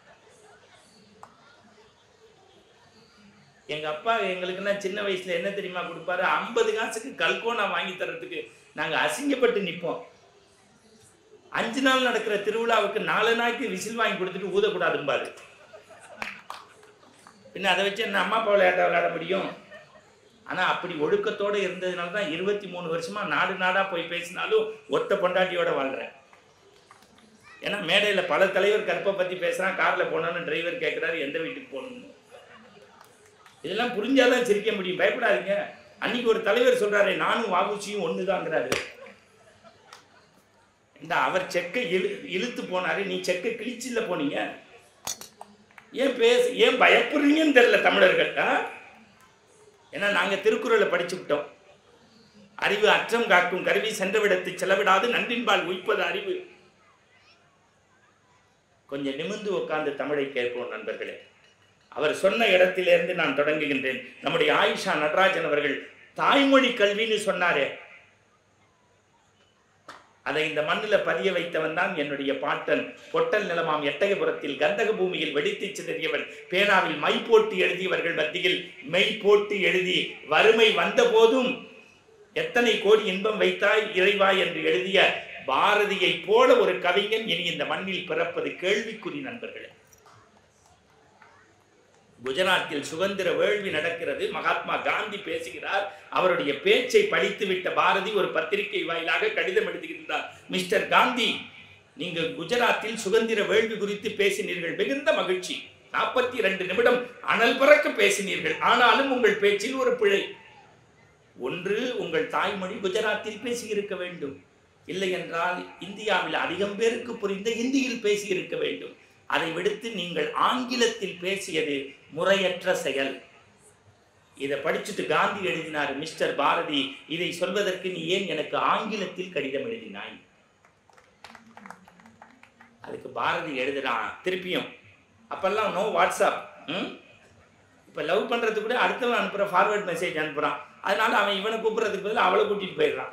எங்க அப்பா எங்களுக்குன்னா சின்ன வயசுல என்ன தெரியுமா கொடுப்பாரு ஐம்பது காசுக்கு கல்கோனா வாங்கி தர்றதுக்கு நாங்க அசிங்கப்பட்டு நிப்போம் அஞ்சு நாள் நடக்கிற திருவிழாவுக்கு நாலு நாளைக்கு விசில் வாங்கி கொடுத்துட்டு ஊதக்கூடாதும்பாரு பின்ன அதை வச்சு என்ன அம்மா அப்பா விளையாட்ட விளையாட முடியும் ஆனா அப்படி ஒழுக்கத்தோட இருந்ததுனால தான் இருபத்தி மூணு வருஷமா நாடு நாடா போய் பேசினாலும் ஒத்த பொண்டாட்டியோட வாழ்றேன் ஏன்னா மேடையில பல தலைவர் கற்பை பத்தி பேசுறான் கார்ல போனோன்னு டிரைவர் கேட்கிறாரு எந்த வீட்டுக்கு போகணும்னு இதெல்லாம் புரிஞ்சாதான் சிரிக்க முடியும் பயப்படாதீங்க அன்னைக்கு ஒரு தலைவர் சொல்றாரு நானும் வாபுச்சியும் ஒண்ணுதாங்கிறாரு இந்த அவர் செக்கை இழு இழுத்து போனாரு நீ செக்கை கிழிச்சில போனீங்க ஏன் பேச ஏன் பயப்படுறீங்கன்னு தெரியல தமிழர்கள் ஆ? ஏன்னா நாங்க திருக்குறளை படிச்சு விட்டோம் அறிவு அற்றம் காக்கும் கருவி சென்றவிடத்து செலவிடாது நன்றின்பால் உய்ப்பது அறிவு கொஞ்சம் நிமிர்ந்து உட்கார்ந்து தமிழை கேட்போம் நண்பர்களே அவர் சொன்ன இடத்திலிருந்து நான் தொடங்குகின்றேன் நம்முடைய ஆயிஷா நடராஜன் அவர்கள் தாய்மொழி கல்வின்னு சொன்னாரே அதை இந்த மண்ணில் பதிய வைத்தவன் தான் என்னுடைய பாட்டன் பொட்டல் நிலமாம் எட்டயபுரத்தில் கந்தக பூமியில் வெடித்து சிதறியவன் பேனாவில் மை போட்டு எழுதியவர்கள் மத்தியில் மெய் போட்டு எழுதி வறுமை வந்த போதும் எத்தனை கோடி இன்பம் வைத்தாய் இறைவா என்று எழுதிய பாரதியை போல ஒரு கவிஞன் இனி இந்த மண்ணில் பிறப்பது கேள்விக்குறி நண்பர்களே குஜராத்தில் சுதந்திர வேள்வி நடக்கிறது மகாத்மா காந்தி பேசுகிறார் அவருடைய பேச்சை படித்துவிட்ட பாரதி ஒரு பத்திரிகை வாயிலாக கடிதம் எழுதுகின்றார் மிஸ்டர் காந்தி நீங்க குஜராத்தில் சுதந்திர வேள்வி குறித்து பேசினீர்கள் மிகுந்த மகிழ்ச்சி நாற்பத்தி ரெண்டு நிமிடம் அனல் பறக்க பேசினீர்கள் ஆனாலும் உங்கள் பேச்சில் ஒரு பிழை ஒன்று உங்கள் தாய்மொழி குஜராத்தில் பேசியிருக்க வேண்டும் இல்லை என்றால் இந்தியாவில் அதிகம் பேருக்கு புரிந்த இந்தியில் பேசியிருக்க வேண்டும் அதை விடுத்து நீங்கள் ஆங்கிலத்தில் பேசியது முறையற்ற செயல் இதை படிச்சுட்டு காந்தி எழுதினார் மிஸ்டர் பாரதி இதை சொல்வதற்கு நீ ஏன் எனக்கு ஆங்கிலத்தில் கடிதம் எழுதினாய் அதுக்கு பாரதி எழுதுறான் திருப்பியும் அப்பெல்லாம் நோ வாட்ஸ்அப் ம் இப்போ லவ் பண்ணுறதுக்கு கூட அடுத்தவன் அனுப்புகிற ஃபார்வர்ட் மெசேஜ் அனுப்புகிறான் அதனால அவன் இவனை கூப்பிட்றதுக்கு பதில் அவளை கூட்டிகிட்டு போயிடுறான்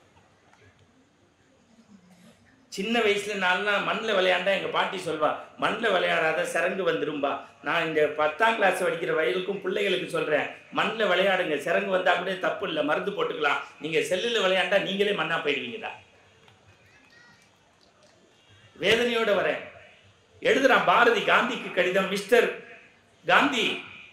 சின்ன வயசுல நான்லாம் மண்ணில் விளையாண்டா எங்கள் பாட்டி சொல்வா மண்ணில் விளையாடாத சரங்கு வந்துரும்பா நான் இந்த பத்தாம் கிளாஸ் படிக்கிற வயதுக்கும் பிள்ளைகளுக்கு சொல்கிறேன் மண்ணில் விளையாடுங்க சரங்கு வந்தால் கூட தப்பு இல்லை மருந்து போட்டுக்கலாம் நீங்கள் செல்லில் விளையாண்டா நீங்களே மண்ணா போயிடுவீங்கடா வேதனையோட வரேன் எழுதுறான் பாரதி காந்திக்கு கடிதம் மிஸ்டர் காந்தி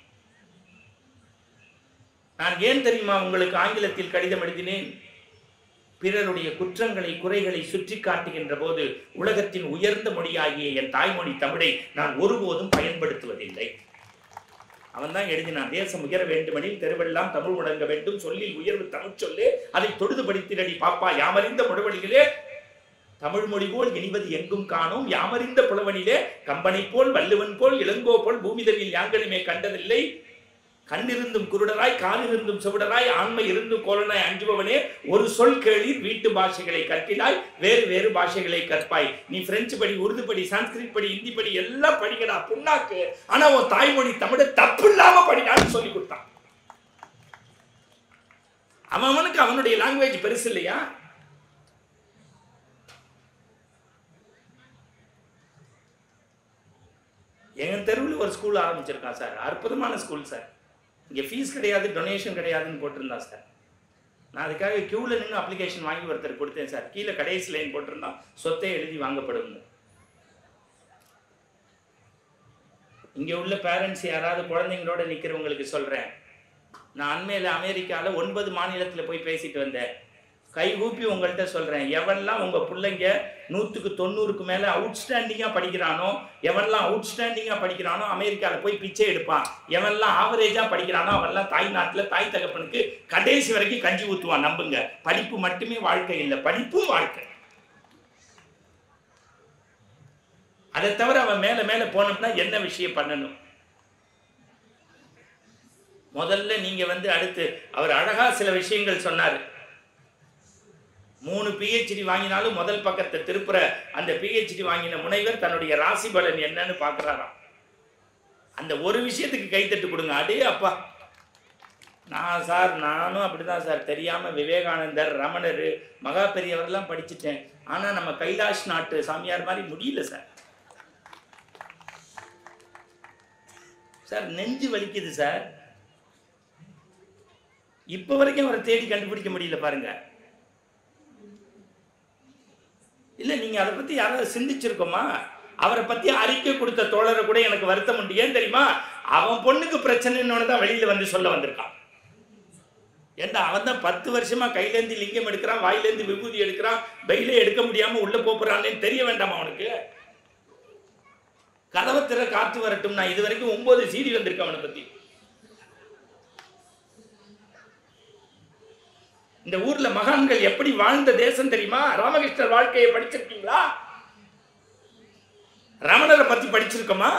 நான் ஏன் தெரியுமா உங்களுக்கு ஆங்கிலத்தில் கடிதம் எழுதினேன் பிறருடைய குற்றங்களை குறைகளை சுற்றி காட்டுகின்ற போது உலகத்தின் உயர்ந்த மொழியாகிய என் தாய்மொழி தமிழை நான் ஒருபோதும் பயன்படுத்துவதில்லை அவன் தான் எழுதினான் தேசம் உயர வேண்டுமெனில் தெருவெல்லாம் தமிழ் முழங்க வேண்டும் சொல்லில் உயர்வு தமிழ் சொல்லு அதை தொழுது படித்திரடி பாப்பா யாமறிந்த முழுவழிகளே தமிழ் மொழி போல் இனிவது எங்கும் காணோம் யாமறிந்த புலவனிலே கம்பனை போல் வள்ளுவன் போல் இளங்கோ போல் பூமிதவில் யாங்களுமே கண்டதில்லை கண்ணிருந்தும் குருடராய் காலிருந்தும் செவிடராய் ஆண்மை இருந்தும் கோலனாய் அஞ்சுபவனே ஒரு சொல் கேளீர் வீட்டு பாஷைகளை கற்பினாய் வேறு வேறு பாஷைகளை கற்பாய் நீ பிரெஞ்சு படி உருது படி சான்ஸ்கிரிட் படி ஹிந்தி படி எல்லாம் படிக்கடா புண்ணாக்கு ஆனா உன் தாய்மொழி தமிழ தப்பு இல்லாம படிடான்னு சொல்லி கொடுத்தான் அவன் அவனுக்கு அவனுடைய லாங்குவேஜ் பெருசு இல்லையா எங்கள் தெருவில் ஒரு ஸ்கூல் ஆரம்பிச்சிருக்கான் சார் அற்புதமான ஸ்கூல் சார் இங்கே ஃபீஸ் கிடையாது டொனேஷன் கிடையாதுன்னு போட்டிருந்தான் சார் நான் அதுக்காக க்யூவில் நின்று அப்ளிகேஷன் வாங்கி ஒருத்தர் கொடுத்தேன் சார் கீழே கடைசி லைன் போட்டிருந்தான் சொத்தை எழுதி வாங்கப்படும் இங்கே உள்ள பேரண்ட்ஸ் யாராவது குழந்தைங்களோட நிற்கிறவங்களுக்கு சொல்கிறேன் நான் அண்மையில் அமெரிக்காவில் ஒன்பது மாநிலத்தில் போய் பேசிட்டு வந்தேன் கை கூப்பி உங்கள்கிட்ட சொல்கிறேன் எவன்லாம் உங்கள் பிள்ளைங்க நூற்றுக்கு தொண்ணூறுக்கு மேலே அவுட்ஸ்டாண்டிங்காக படிக்கிறானோ எவன்லாம் அவுட்ஸ்டாண்டிங்காக படிக்கிறானோ அமெரிக்காவில் போய் பிச்சை எடுப்பான் எவன்லாம் ஆவரேஜாக படிக்கிறானோ அவன்லாம் தாய் நாட்டில் தாய் தகப்பனுக்கு கடைசி வரைக்கும் கஞ்சி ஊற்றுவான் நம்புங்க படிப்பு மட்டுமே வாழ்க்கை இல்லை படிப்பும் வாழ்க்கை அதை தவிர அவன் மேலே மேலே போனோம்னா என்ன விஷயம் பண்ணணும் முதல்ல நீங்க வந்து அடுத்து அவர் அழகா சில விஷயங்கள் சொன்னார் மூணு பிஹெச்டி வாங்கினாலும் முதல் பக்கத்தை திருப்புற அந்த பிஹெச்டி வாங்கின முனைவர் தன்னுடைய ராசி பலன் என்னன்னு பார்க்குறாராம் அந்த ஒரு விஷயத்துக்கு கைத்தட்டு கொடுங்க அடே அப்பா நான் சார் நானும் அப்படிதான் சார் தெரியாம விவேகானந்தர் ரமணர் மகா பெரியவர்லாம் படிச்சுட்டேன் ஆனா நம்ம கைலாஷ் நாட்டு சாமியார் மாதிரி முடியல சார் சார் நெஞ்சு வலிக்குது சார் இப்ப வரைக்கும் அவரை தேடி கண்டுபிடிக்க முடியல பாருங்க இல்ல நீங்க அதை பத்தி யாராவது சிந்திச்சிருக்கோமா அவரை பத்தி அறிக்கை கொடுத்த தோழரை கூட எனக்கு வருத்தம் உண்டு ஏன் தெரியுமா அவன் பொண்ணுக்கு பிரச்சனைன்னு தான் வெளியில வந்து சொல்ல வந்திருக்கான் ஏண்டா அவன் தான் பத்து வருஷமா கையிலேருந்து லிங்கம் எடுக்கிறான் வாயிலேருந்து விபூதி எடுக்கிறான் வெயிலே எடுக்க முடியாம உள்ள போறான்னு தெரிய வேண்டாமா அவனுக்கு கதவை திற காத்து வரட்டும் நான் இது வரைக்கும் ஒன்பது சீடி வந்திருக்கேன் அவனை பத்தி இந்த ஊர்ல மகான்கள் எப்படி வாழ்ந்த தேசம் தெரியுமா ராமகிருஷ்ணர் வாழ்க்கையை படிச்சிருக்கீங்களா ரமணரை பத்தி படிச்சிருக்கோமா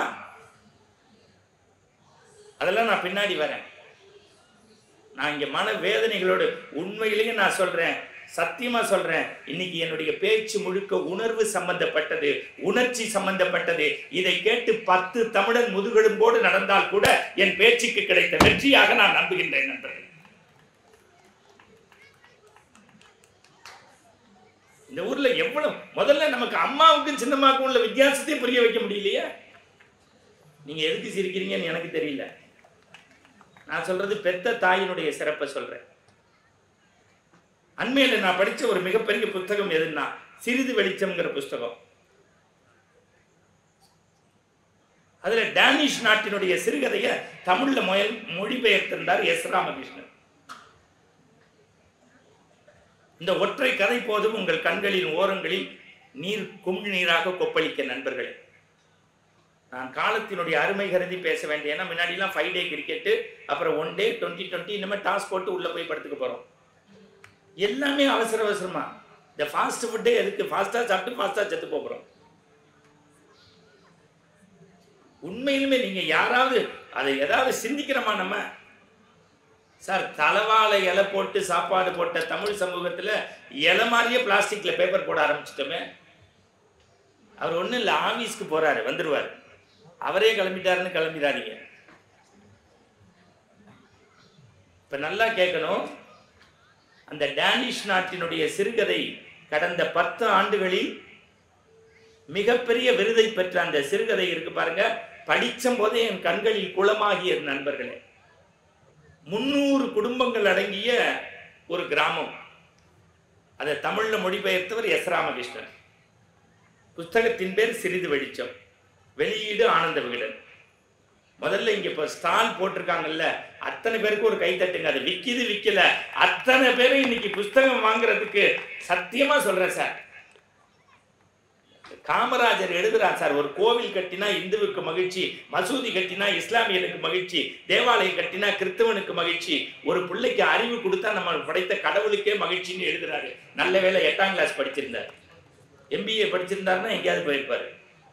அதெல்லாம் நான் பின்னாடி வரேன் நான் இங்க மன வேதனைகளோடு உண்மையிலேயே நான் சொல்றேன் சத்தியமா சொல்றேன் இன்னைக்கு என்னுடைய பேச்சு முழுக்க உணர்வு சம்பந்தப்பட்டது உணர்ச்சி சம்பந்தப்பட்டது இதை கேட்டு பத்து தமிழன் முதுகெலும்போடு நடந்தால் கூட என் பேச்சுக்கு கிடைத்த வெற்றியாக நான் நம்புகின்றேன் நண்பர்கள் இந்த ஊர்ல எவ்வளவு முதல்ல நமக்கு அம்மாவுக்கும் சின்னம்மாவுக்கும் உள்ள வித்தியாசத்தையும் புரிய வைக்க முடியலையே நீங்க எதுக்கு சிரிக்கிறீங்கன்னு எனக்கு தெரியல நான் சொல்றது பெத்த தாயினுடைய சிறப்பை சொல்றேன் அண்மையில நான் படிச்ச ஒரு மிகப்பெரிய புத்தகம் எதுன்னா சிறிது வெளிச்சம்ங்கிற புஸ்தகம் அதுல டேனிஷ் நாட்டினுடைய சிறுகதைய தமிழ்ல முயல் மொழிபெயர்த்திருந்தார் எஸ் ராமகிருஷ்ணன் இந்த ஒற்றை கதை போதும் உங்கள் கண்களின் ஓரங்களில் நீர் குமிழ் நீராக கொப்பளிக்க நண்பர்களே நான் காலத்தினுடைய அருமை கருதி பேச வேண்டிய ஏன்னா முன்னாடிலாம் ஃபைவ் டே கிரிக்கெட்டு அப்புறம் ஒன் டே டுவெண்ட்டி டுவெண்ட்டி இந்த மாதிரி டாஸ் போட்டு உள்ளே போய் படுத்துக்க போகிறோம் எல்லாமே அவசர அவசரமா இந்த ஃபாஸ்ட் ஃபுட்டே எதுக்கு ஃபாஸ்ட்டாக சாப்பிட்டு ஃபாஸ்ட்டாக செத்து போகிறோம் உண்மையிலுமே நீங்கள் யாராவது அதை ஏதாவது சிந்திக்கிறோமா நம்ம சார் தலவாழை இலை போட்டு சாப்பாடு போட்ட தமிழ் சமூகத்தில் இலை மாதிரியே பிளாஸ்டிக்கில் பேப்பர் போட ஆரம்பிச்சிட்டோமே அவர் ஒன்றும் இல்லை ஆஃபீஸ்க்கு போகிறாரு வந்துடுவார் அவரே கிளம்பிட்டாருன்னு கிளம்பிடாதீங்க இப்போ நல்லா கேட்கணும் அந்த டேனிஷ் நாட்டினுடைய சிறுகதை கடந்த பத்து ஆண்டுகளில் மிகப்பெரிய விருதை பெற்ற அந்த சிறுகதை இருக்கு பாருங்க படிச்ச போதே என் கண்களில் குளமாகிய நண்பர்களே முன்னூறு குடும்பங்கள் அடங்கிய ஒரு கிராமம் அதை தமிழ்ல மொழிபெயர்த்தவர் எஸ் ராமகிருஷ்ணன் புஸ்தகத்தின் பேர் சிறிது வெளிச்சம் வெளியீடு ஆனந்த விகடன் முதல்ல இங்க இப்ப ஸ்டால் போட்டிருக்காங்கல்ல அத்தனை பேருக்கு ஒரு கை தட்டுங்க அது விக்கிது விக்கல அத்தனை பேரும் இன்னைக்கு புஸ்தகம் வாங்குறதுக்கு சத்தியமா சொல்றேன் சார் காமராஜர் எழுதுறார் சார் ஒரு கோவில் கட்டினா இந்துவுக்கு மகிழ்ச்சி மசூதி கட்டினா இஸ்லாமியனுக்கு மகிழ்ச்சி தேவாலயம் கட்டினா கிறிஸ்தவனுக்கு மகிழ்ச்சி ஒரு பிள்ளைக்கு அறிவு கொடுத்தா நம்ம படைத்த கடவுளுக்கே மகிழ்ச்சின்னு எழுதுறாரு நல்ல வேளை எட்டாம் கிளாஸ் படிச்சிருந்தார் எம்பிஏ படிச்சிருந்தாருன்னா எங்கேயாவது போயிருப்பாரு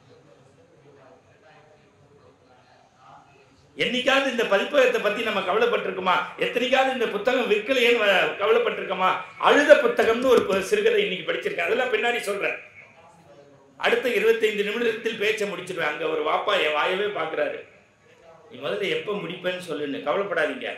என்னைக்காவது இந்த பதிப்பகத்தை பத்தி நம்ம கவலைப்பட்டிருக்கோமா எத்தனைக்காவது இந்த புத்தகம் விற்கலையேன்னு வ- கவலைப்பட்டிருக்கோமா அழுத புத்தகம்னு ஒரு பு- சிறுகதை இன்னைக்கு படிச்சிருக்கேன் அதெல்லாம் பின்னாடி சொல்றேன் அடுத்த 25 நிமிடத்தில் பேச்சை முடிச்சிருவேன் அங்க ஒரு வாப்பா என் வாயவே பாக்குறாரு நீ முதல்ல எப்ப முடிப்பேன்னு சொல்லுன்னு கவலைப்படாதீங்க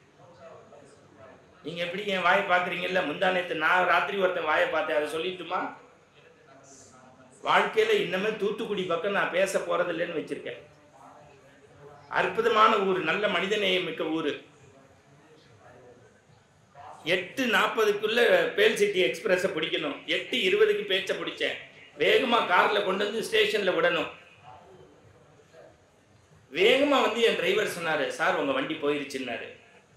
நீங்க எப்படி என் வாயை பாக்குறீங்கல்ல முந்தா நேத்து நான் ராத்திரி ஒருத்தன் வாயை பார்த்தேன் அதை சொல்லிட்டுமா வாழ்க்கையில இன்னமே தூத்துக்குடி பக்கம் நான் பேச போறது இல்லைன்னு வச்சிருக்கேன் அற்புதமான ஊர் நல்ல மனிதநேயம் மிக்க ஊர் எட்டு நாற்பதுக்குள்ள பேல் சிட்டி எக்ஸ்பிரஸை பிடிக்கணும் எட்டு இருபதுக்கு பேச்சை பிடிச்சேன் வேகமா கார்ல கொண்டு வந்து ஸ்டேஷன்ல விடணும் வேகமா வந்து என் டிரைவர் சொன்னாரு சார் உங்க வண்டி போயிருச்சுன்னாரு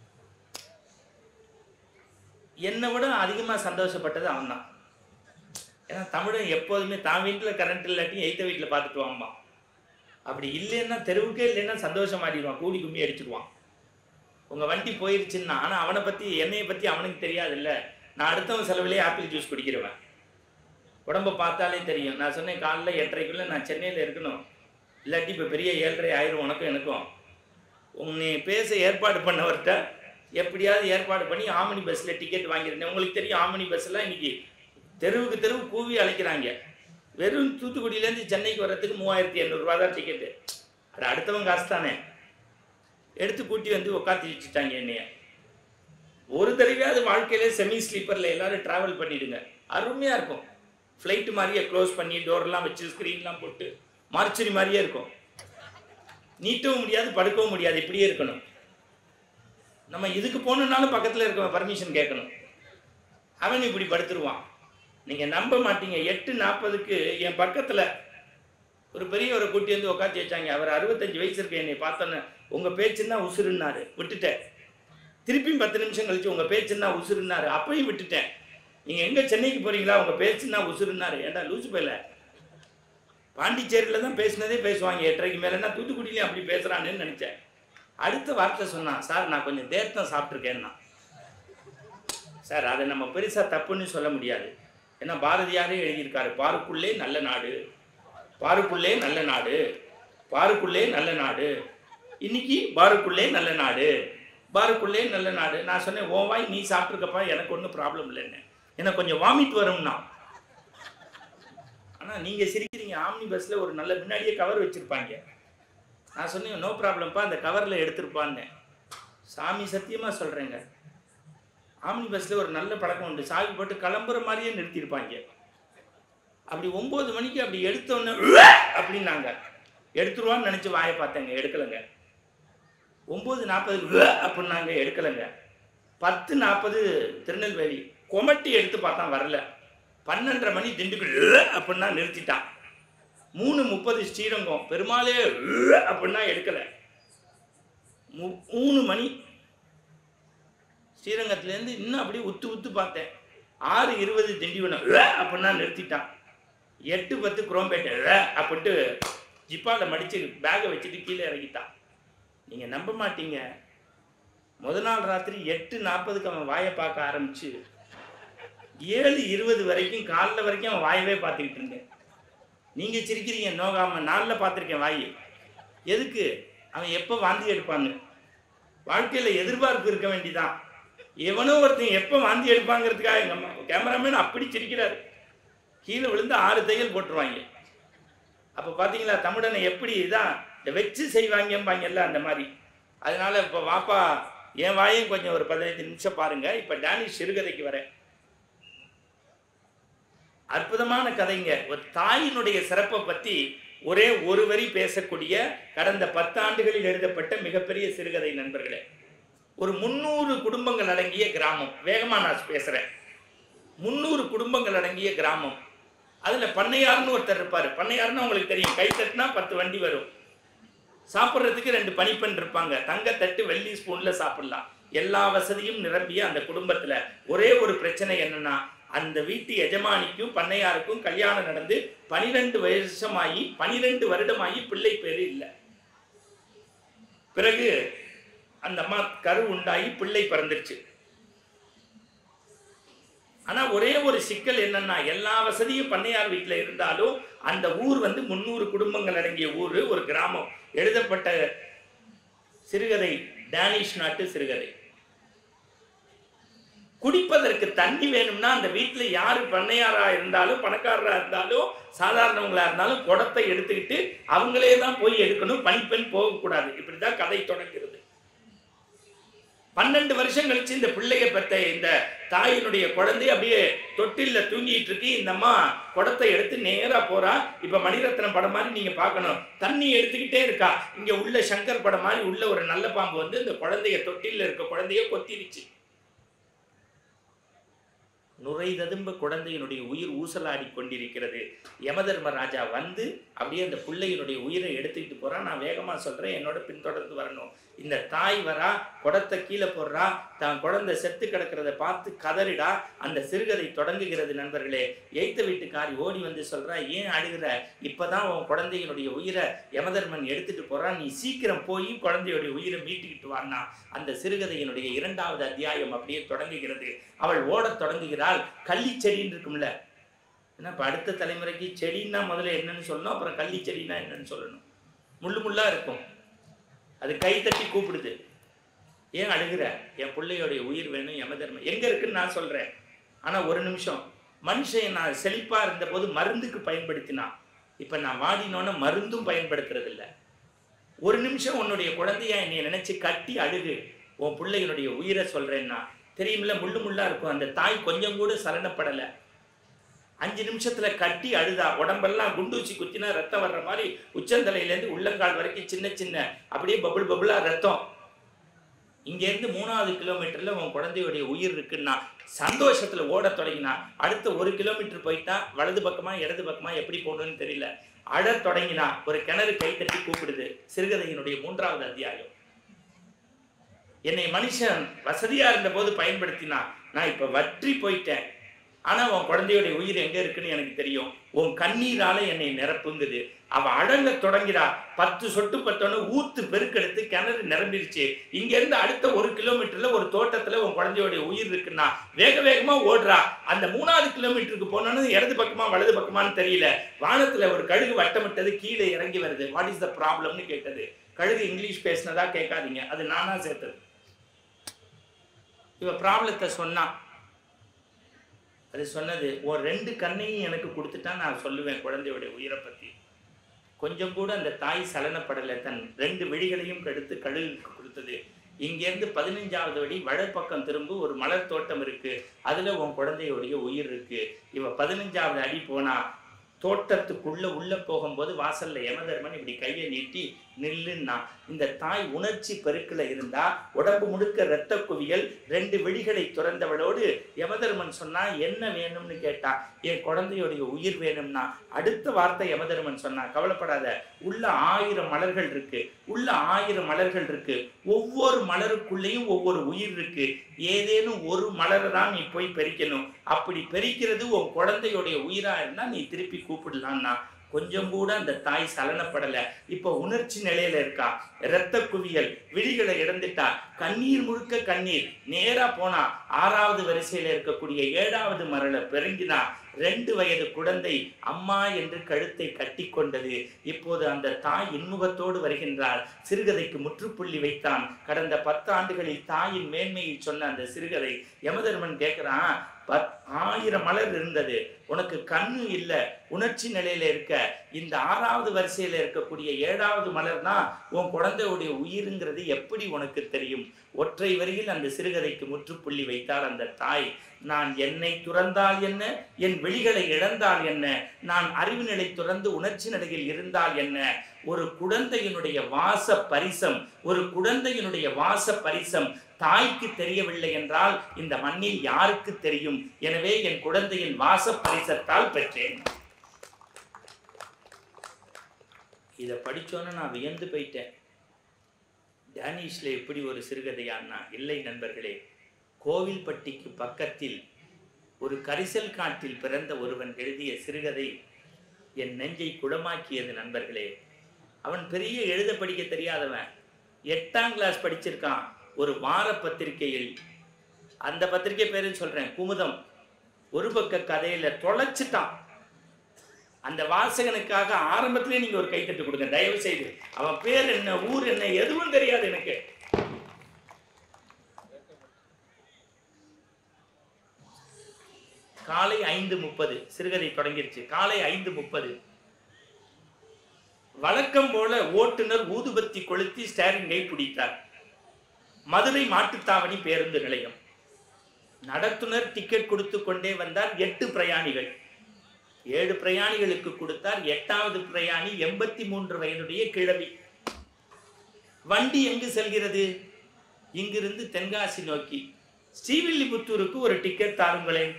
என்னை விட அதிகமா சந்தோஷப்பட்டது அவன் தான் ஏன்னா தமிழன் எப்போதுமே தான் வீட்டில் கரண்ட் இல்லாட்டியும் எய்த்த வீட்டில் பார்த்துட்டு வாம்மா அப்படி இல்லைன்னா தெருவுக்கே இல்லைன்னா சந்தோஷமாடிடுவான் கூடி கும்மி அடிச்சிடுவான் உங்க வண்டி போயிருச்சுன்னா ஆனா அவனை பத்தி என்னைய பத்தி அவனுக்கு தெரியாதுல்ல நான் அடுத்தவன் செலவுலேயே ஆப்பிள் ஜூஸ் குடிக்கிறவன் உடம்ப பார்த்தாலே தெரியும் நான் சொன்னேன் காலைல எட்டரைக்குள்ள நான் சென்னையில் இருக்கணும் இல்லாட்டி இப்போ பெரிய ஏழரை ஆயிரம் உனக்கும் எனக்கும் உன்னை பேச ஏற்பாடு பண்ணவர்கிட்ட எப்படியாவது ஏற்பாடு பண்ணி ஆமணி பஸ்ஸில் டிக்கெட் வாங்கியிருந்தேன் உங்களுக்கு தெரியும் ஆமணி பஸ்ஸெல்லாம் இன்னைக்கு தெருவுக்கு தெருவு கூவி அழைக்கிறாங்க வெறும் தூத்துக்குடியிலேருந்து சென்னைக்கு வர்றதுக்கு மூவாயிரத்தி எண்ணூறுரூவா தான் டிக்கெட்டு அது அடுத்தவன் காசு தானே எடுத்து கூட்டி வந்து உட்காந்து வச்சுட்டாங்க என்னைய ஒரு தடவையாவது வாழ்க்கையில செமி ஸ்லீப்பரில் எல்லாரும் ட்ராவல் பண்ணிடுங்க அருமையாக இருக்கும் ஃப்ளைட்டு மாதிரியே க்ளோஸ் பண்ணி டோர்லாம் வச்சு ஸ்க்ரீன்லாம் போட்டு மார்ச்சரி மாதிரியே இருக்கும் நீட்டவும் முடியாது படுக்கவும் முடியாது இப்படியே இருக்கணும் நம்ம இதுக்கு போகணுன்னாலும் பக்கத்தில் இருக்க பர்மிஷன் கேட்கணும் அவன் இப்படி படுத்துருவான் நீங்கள் நம்ப மாட்டீங்க எட்டு நாற்பதுக்கு என் பக்கத்தில் ஒரு பெரியவரை கூட்டி வந்து உட்காந்து வச்சாங்க அவர் அறுபத்தஞ்சு வயசு இருக்கு என்னை பார்த்தோன்னே உங்கள் பேச்சுன்னா உசுருன்னாரு விட்டுட்டேன் திருப்பியும் பத்து நிமிஷம் கழிச்சு உங்கள் பேச்சுன்னா உசுருன்னாரு அப்பயும் விட்டுட்டேன் நீங்கள் எங்கே சென்னைக்கு போறீங்களா உங்கள் பேச்சுன்னா உசுருன்னாரு ஏன்டா லூசு போயில பாண்டிச்சேரியில் தான் பேசினதே பேசுவாங்க எட்டரைக்கு மேலேன்னா தூத்துக்குடியிலையும் அப்படி பேசுகிறான்னு நினச்சேன் அடுத்த வார்த்தை சொன்னான் சார் நான் கொஞ்சம் தேர்த்தம் சாப்பிட்ருக்கேன்னா சார் அதை நம்ம பெருசாக தப்புன்னு சொல்ல முடியாது ஏன்னா பாரதியாரே எழுதியிருக்காரு பாருக்குள்ளே நல்ல நாடு பாருக்குள்ளே நல்ல நாடு பாருக்குள்ளே நல்ல நாடு இன்னைக்கு பாருக்குள்ளே நல்ல நாடு பாருக்குள்ளே நல்ல நாடு நான் சொன்னேன் ஓ வாய் நீ சாப்பிட்ருக்கப்பா எனக்கு ஒன்றும் ப்ராப்ளம் இல்லைன்னு எனக்கு கொஞ்சம் வாமிட் வரும்னா ஆனால் நீங்கள் சிரிக்கிறீங்க ஆம்னி பஸ்ஸில் ஒரு நல்ல முன்னாடியே கவர் வச்சுருப்பாங்க நான் சொன்னேன் நோ ப்ராப்ளம்ப்பா அந்த கவரில் எடுத்துருப்பான்னு சாமி சத்தியமாக சொல்கிறேங்க ஆம்னி பஸ்ஸில் ஒரு நல்ல பழக்கம் உண்டு சாவி போட்டு கிளம்புற மாதிரியே நிறுத்தியிருப்பாங்க அப்படி ஒம்பது மணிக்கு அப்படி எடுத்தோன்னே அப்படின்னாங்க எடுத்துருவான்னு நினச்சி வாயை பார்த்தேங்க எடுக்கலைங்க ஒம்பது நாற்பது அப்படின்னாங்க எடுக்கலைங்க பத்து நாற்பது திருநெல்வேலி கொமட்டி எடுத்து பார்த்தா வரல பன்னெண்டரை மணி திண்டுக்கல் அப்படின்னா நிறுத்திட்டான் மூணு முப்பது ஸ்ரீரங்கம் பெருமாளே அப்படின்னா எடுக்கலை மு- மூணு மணி ஸ்ரீரங்கத்துலேருந்து இன்னும் அப்படியே உத்து உத்து பார்த்தேன் ஆறு இருபது திண்டிவனம் அப்படின்னா நிறுத்திட்டான் எட்டு பத்து குரோம்பேட்டை அப்படின்ட்டு ஜிப்பால மடிச்சு பேகை வச்சுட்டு கீழே இறங்கிட்டான் நீங்க நம்ப மாட்டீங்க முத நாள் ராத்திரி எட்டு நாற்பதுக்கு அவன் வாயை பார்க்க ஆரம்பிச்சு ஏழு இருபது வரைக்கும் காலைல வரைக்கும் அவன் வாயவே பார்த்துக்கிட்டு இருந்தேன் நீங்க சிரிக்கிறீங்க நோகாம நாளில் பார்த்துருக்கேன் வாய் எதுக்கு அவன் எப்போ வாந்தி எடுப்பான்னு வாழ்க்கையில எதிர்பார்ப்பு இருக்க வேண்டிதான் எவனோ ஒருத்தன் எப்போ வாந்தி எடுப்பாங்கிறதுக்காக எங்க அம்மா கேமராமேன் அப்படி சிரிக்கிறாரு கீழே விழுந்து ஆறு தையல் போட்டுருவாங்க அப்போ பார்த்தீங்களா தமிழனை எப்படி இதான் இந்த வச்சு செய்வாங்கம்பாங்கல்ல அந்த மாதிரி அதனால இப்போ வாப்பா என் வாயும் கொஞ்சம் ஒரு பதினைந்து நிமிஷம் பாருங்க இப்போ டேனிஷ் சிறுகதைக்கு வரேன் அற்புதமான கதைங்க ஒரு தாயினுடைய சிறப்பை பற்றி ஒரே ஒரு வரி பேசக்கூடிய கடந்த பத்தாண்டுகளில் எழுதப்பட்ட மிகப்பெரிய சிறுகதை நண்பர்களே ஒரு முந்நூறு குடும்பங்கள் அடங்கிய கிராமம் வேகமாக நான் பேசுகிறேன் முந்நூறு குடும்பங்கள் அடங்கிய கிராமம் அதில் பண்ணையார்னு ஒருத்தர் இருப்பார் பண்ணையார்னு உங்களுக்கு தெரியும் கை தட்டினா பத்து வண்டி வரும் சாப்பிட்றதுக்கு ரெண்டு பனிப்பெண் இருப்பாங்க தங்கத்தட்டு வெள்ளி ஸ்பூன்ல சாப்பிடலாம் எல்லா வசதியும் நிரம்பிய அந்த குடும்பத்துல ஒரே ஒரு பிரச்சனை என்னன்னா அந்த வீட்டு எஜமானிக்கும் பண்ணையாருக்கும் கல்யாணம் நடந்து பனிரெண்டு வருஷமாயி பனிரெண்டு வருடமாயி பிள்ளை பேரு இல்லை பிறகு அந்த அம்மா கரு உண்டாகி பிள்ளை பிறந்துருச்சு ஆனா ஒரே ஒரு சிக்கல் என்னன்னா எல்லா வசதியும் பண்ணையார் வீட்டுல இருந்தாலும் அந்த ஊர் வந்து முன்னூறு குடும்பங்கள் அடங்கிய ஊர் ஒரு கிராமம் எழுதப்பட்ட சிறுகதை டேனிஷ் நாட்டு சிறுகதை குடிப்பதற்கு தண்ணி வேணும்னா அந்த வீட்டுல யாரு பண்ணையாரா இருந்தாலும் பணக்காரரா இருந்தாலும் சாதாரணவங்களா இருந்தாலும் குடத்தை எடுத்துக்கிட்டு அவங்களே தான் போய் எடுக்கணும் பனிப்பெண் போகக்கூடாது இப்படிதான் கதை தொடங்குகிறது பன்னெண்டு வருஷம் கழிச்சு இந்த பிள்ளைய பெற்ற இந்த தாயினுடைய குழந்தை அப்படியே தொட்டில்ல தூங்கிட்டு இருக்கு இந்த அம்மா குடத்தை எடுத்து நேரா போறா இப்ப மணிரத்னம் படம் மாதிரி நீங்க பார்க்கணும் தண்ணி எடுத்துக்கிட்டே இருக்கா இங்க உள்ள சங்கர் படம் மாதிரி உள்ள ஒரு நல்ல பாம்பு வந்து இந்த குழந்தைய தொட்டில்ல இருக்க குழந்தைய கொத்திருச்சு நுரை ததும்ப குழந்தையினுடைய உயிர் ஊசலாடி கொண்டிருக்கிறது யமதர்ம ராஜா வந்து அப்படியே அந்த பிள்ளையினுடைய உயிரை எடுத்துக்கிட்டு போறான் நான் வேகமா சொல்றேன் என்னோட பின்தொடர்ந்து வரணும் இந்த தாய் வரா குடத்தை கீழே போடுறா தான் குழந்தை செத்து கிடக்கிறத பார்த்து கதறிடா அந்த சிறுகதை தொடங்குகிறது நண்பர்களே எய்த்த வீட்டுக்காரி ஓடி வந்து சொல்றா ஏன் அழுகிற இப்பதான் உன் குழந்தையினுடைய உயிரை யமதர்மன் எடுத்துட்டு போறான் நீ சீக்கிரம் போய் குழந்தையுடைய உயிரை மீட்டுக்கிட்டு வான்னா அந்த சிறுகதையினுடைய இரண்டாவது அத்தியாயம் அப்படியே தொடங்குகிறது அவள் ஓடத் தொடங்குகிறாள் கள்ளி செடின்னு இருக்கும்ல ஏன்னா இப்போ அடுத்த தலைமுறைக்கு செடின்னா முதல்ல என்னன்னு சொல்லணும் அப்புறம் கள்ளி செடின்னா என்னன்னு சொல்லணும் முள்ளு முள்ளா இருக்கும் அது கை தட்டி கூப்பிடுது ஏன் அழுகிற என் பிள்ளையோடைய உயிர் வேணும் யமதர்மம் எங்க இருக்குன்னு நான் சொல்றேன் ஆனா ஒரு நிமிஷம் மனுஷன் நான் செழிப்பா இருந்தபோது மருந்துக்கு பயன்படுத்தினான் இப்ப நான் வாடினோன்னு மருந்தும் பயன்படுத்துறது இல்ல ஒரு நிமிஷம் உன்னுடைய குழந்தைய என்னை நினைச்சு கட்டி அழுகு உன் பிள்ளைகளுடைய உயிரை சொல்றேன்னா தெரியுமில்ல முள்ளு முள்ளா இருக்கும் அந்த தாய் கொஞ்சம் கூட சலனப்படல அஞ்சு நிமிஷத்துல கட்டி அழுதா உடம்பெல்லாம் குண்டூசி குத்தினா ரத்தம் வர்ற மாதிரி உச்சந்தலையிலேருந்து உள்ளங்கால் வரைக்கும் சின்ன சின்ன அப்படியே பபுள் பபுளா ரத்தம் இங்கேருந்து மூணாவது கிலோமீட்டர்ல உன் குழந்தையுடைய உயிர் இருக்குன்னா சந்தோஷத்துல ஓட தொடங்கினா அடுத்த ஒரு கிலோமீட்டர் போயிட்டா வலது பக்கமா இடது பக்கமா எப்படி போகணும்னு தெரியல அழத் தொடங்கினா ஒரு கிணறு கை தட்டி கூப்பிடுது சிறுகதையினுடைய மூன்றாவது அத்தியாயம் என்னை மனுஷன் வசதியா இருந்த போது பயன்படுத்தினா நான் இப்ப வற்றி போயிட்டேன் ஆனா உன் குழந்தையுடைய உயிர் எங்க இருக்குன்னு எனக்கு தெரியும் உன் கண்ணீரால என்னை நிரப்புங்குது அவ அடங்க தொடங்கிறா பத்து சொட்டு பத்தொன்னு ஊத்து பெருக்கெடுத்து கிணறு நிரம்பிருச்சு இங்க இருந்து அடுத்த ஒரு கிலோமீட்டர்ல ஒரு தோட்டத்துல உன் குழந்தையுடைய உயிர் இருக்குன்னா வேக வேகமா ஓடுறா அந்த மூணாவது கிலோமீட்டருக்கு போனோன்னு இடது பக்கமா வலது பக்கமான்னு தெரியல வானத்துல ஒரு கழுகு வட்டமிட்டது கீழே இறங்கி வருது வாட் இஸ் த ப்ராப்ளம்னு கேட்டது கழுகு இங்கிலீஷ் பேசினதா கேட்காதீங்க அது நானா சேர்த்தது இவ ப்ராப்ளத்தை சொன்னா அது சொன்னது ஒரு ரெண்டு கண்ணையும் எனக்கு கொடுத்துட்டா நான் சொல்லுவேன் குழந்தையோடைய உயிரை பத்தி கொஞ்சம் கூட அந்த தாய் சலனப்படலை தன் ரெண்டு விழிகளையும் கெடுத்து கழுகுக்கு கொடுத்தது இங்கேருந்து பதினஞ்சாவது வழி வடப்பக்கம் திரும்ப ஒரு மலர் தோட்டம் இருக்கு அதுல உன் குழந்தையுடைய உயிர் இருக்கு இவ பதினஞ்சாவது அடி போனா தோட்டத்துக்குள்ள உள்ள போகும்போது வாசல்ல யமதர்மன் இப்படி கையை நீட்டி நில்லுன்னா இந்த தாய் உணர்ச்சி பெருக்கில் இருந்தா உடம்பு முழுக்க இரத்த குவியல் ரெண்டு விழிகளை துறந்தவளோடு யமதர்மன் சொன்னா என்ன வேணும்னு கேட்டா என் குழந்தையுடைய உயிர் வேணும்னா அடுத்த வார்த்தை யமதர்மன் சொன்னா கவலைப்படாத உள்ள ஆயிரம் மலர்கள் இருக்கு உள்ள ஆயிரம் மலர்கள் இருக்கு ஒவ்வொரு மலருக்குள்ளேயும் ஒவ்வொரு உயிர் இருக்கு ஏதேனும் ஒரு மலரை தான் நீ போய் பறிக்கணும் அப்படி பறிக்கிறது உன் குழந்தையுடைய உயிரா இருந்தா நீ திருப்பி கூப்பிடலான்னா கொஞ்சம் கூட அந்த தாய் சலனப்படல இப்போ உணர்ச்சி நிலையில இருக்கா இரத்த குவியல் விழிகளை இழந்துட்டா கண்ணீர் முழுக்க கண்ணீர் நேரா போனா ஆறாவது வரிசையில இருக்கக்கூடிய ஏழாவது மரல பெருங்கினா ரெண்டு வயது குழந்தை அம்மா என்று கழுத்தை கட்டி கொண்டது இப்போது அந்த தாய் இன்முகத்தோடு வருகின்றாள் சிறுகதைக்கு முற்றுப்புள்ளி வைத்தான் கடந்த பத்து ஆண்டுகளில் தாயின் மேன்மையை சொன்ன அந்த சிறுகதை யமதர்மன் கேட்கிறான் பத் ஆயிரம் மலர் இருந்தது உனக்கு கண்ணு இல்ல உணர்ச்சி நிலையில இருக்க இந்த ஆறாவது வரிசையில இருக்கக்கூடிய ஏழாவது மலர் தான் உன் குழந்தையுடைய உயிருங்கிறது எப்படி உனக்கு தெரியும் ஒற்றை வரியில் அந்த சிறுகதைக்கு முற்றுப்புள்ளி வைத்தாள் அந்த தாய் நான் என்னை துறந்தால் என்ன என் விழிகளை இழந்தால் என்ன நான் அறிவு நிலை துறந்து உணர்ச்சி நிலையில் இருந்தால் என்ன ஒரு குழந்தையினுடைய வாச பரிசம் ஒரு குழந்தையினுடைய வாச பரிசம் தாய்க்கு தெரியவில்லை என்றால் இந்த மண்ணில் யாருக்கு தெரியும் எனவே என் குழந்தையின் வாச பரிசத்தால் பெற்றேன் இதை படிச்சோன்னு நான் வியந்து போயிட்டேன் டேனிஷ்ல எப்படி ஒரு சிறுகதையான்னா இல்லை நண்பர்களே கோவில்பட்டிக்கு பக்கத்தில் ஒரு கரிசல் காட்டில் பிறந்த ஒருவன் எழுதிய சிறுகதை என் நெஞ்சை குடமாக்கியது நண்பர்களே அவன் பெரிய எழுத படிக்க தெரியாதவன் எட்டாம் கிளாஸ் படிச்சிருக்கான் ஒரு வார பத்திரிகையில் அந்த பத்திரிகை பேருன்னு சொல்றேன் குமுதம் ஒரு பக்க கதையில தொலைச்சிட்டான் அந்த வாசகனுக்காக ஆரம்பத்திலே நீங்க ஒரு கைத்தட்டு கொடுங்க தயவு செய்து அவன் பேர் என்ன ஊர் என்ன எதுவும் தெரியாது எனக்கு காலை ஐந்து முப்பது சிறுகதை தொடங்கிருச்சு காலை ஐந்து முப்பது வழக்கம் போல ஓட்டுநர் ஊதுபத்தி கொளுத்தி ஸ்டேரிங்கை பிடித்தார் மதுரை மாட்டுத்தாவணி பேருந்து நிலையம் நடத்துனர் டிக்கெட் கொடுத்து கொண்டே வந்தார் எட்டு பிரயாணிகள் ஏழு பிரயாணிகளுக்கு கொடுத்தார் எட்டாவது பிரயாணி எண்பத்தி மூன்று வயதுடைய கிழவி வண்டி எங்கு செல்கிறது இங்கிருந்து தென்காசி நோக்கி ஸ்ரீவில்லிபுத்தூருக்கு ஒரு டிக்கெட் தாருங்களேன்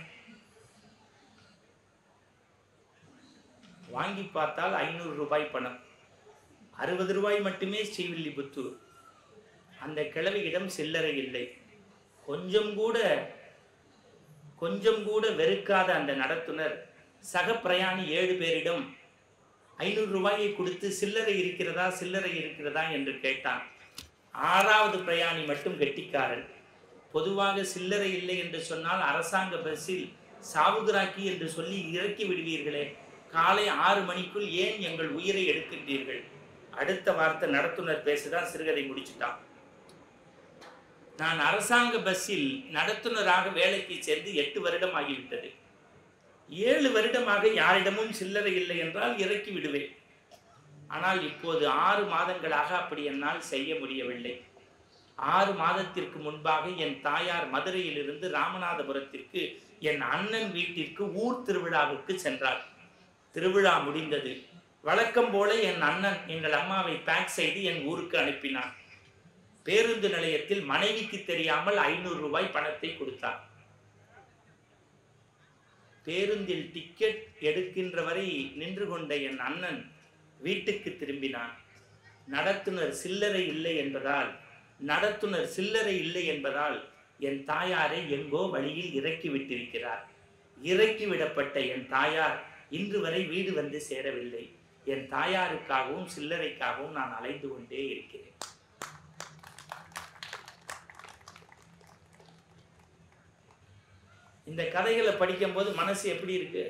வாங்கி பார்த்தால் ஐநூறு ரூபாய் பணம் அறுபது ரூபாய் மட்டுமே ஸ்ரீவில்லிபுத்தூர் அந்த கிழவியிடம் சில்லறை இல்லை கொஞ்சம் கூட கொஞ்சம் கூட வெறுக்காத அந்த நடத்துனர் சக பிரயாணி ஏழு பேரிடம் ஐநூறு ரூபாயை கொடுத்து சில்லறை இருக்கிறதா சில்லறை இருக்கிறதா என்று கேட்டான் ஆறாவது பிரயாணி மட்டும் கெட்டிக்காரன் பொதுவாக சில்லறை இல்லை என்று சொன்னால் அரசாங்க பஸ்ஸில் சாவுகிராக்கி என்று சொல்லி இறக்கி விடுவீர்களே காலை ஆறு மணிக்குள் ஏன் எங்கள் உயிரை எடுக்கின்றீர்கள் அடுத்த வார்த்தை நடத்துனர் பேசுதான் சிறுகதை முடிச்சுட்டான் நான் அரசாங்க பஸ்ஸில் நடத்துனராக வேலைக்கு சேர்ந்து எட்டு வருடம் ஆகிவிட்டது ஏழு வருடமாக யாரிடமும் சில்லறை இல்லை என்றால் இறக்கி விடுவேன் ஆனால் இப்போது ஆறு மாதங்களாக அப்படி என்னால் செய்ய முடியவில்லை ஆறு மாதத்திற்கு முன்பாக என் தாயார் மதுரையிலிருந்து ராமநாதபுரத்திற்கு என் அண்ணன் வீட்டிற்கு ஊர் திருவிழாவுக்கு சென்றார் திருவிழா முடிந்தது வழக்கம் போல என் அண்ணன் எங்கள் அம்மாவை பேக் செய்து என் ஊருக்கு அனுப்பினான் பேருந்து நிலையத்தில் மனைவிக்கு தெரியாமல் ஐநூறு ரூபாய் பணத்தை கொடுத்தார் பேருந்தில் டிக்கெட் எடுக்கின்ற வரை நின்று கொண்ட என் அண்ணன் வீட்டுக்கு திரும்பினான் நடத்துனர் சில்லறை இல்லை என்பதால் நடத்துனர் சில்லறை இல்லை என்பதால் என் தாயாரை எங்கோ வழியில் இறக்கி விட்டிருக்கிறார் இறக்கி விடப்பட்ட என் தாயார் இன்று வரை வீடு வந்து சேரவில்லை என் தாயாருக்காகவும் சில்லறைக்காகவும் நான் அலைந்து கொண்டே இருக்கிறேன் இந்த கதைகளை படிக்கும்போது மனசு எப்படி இருக்கு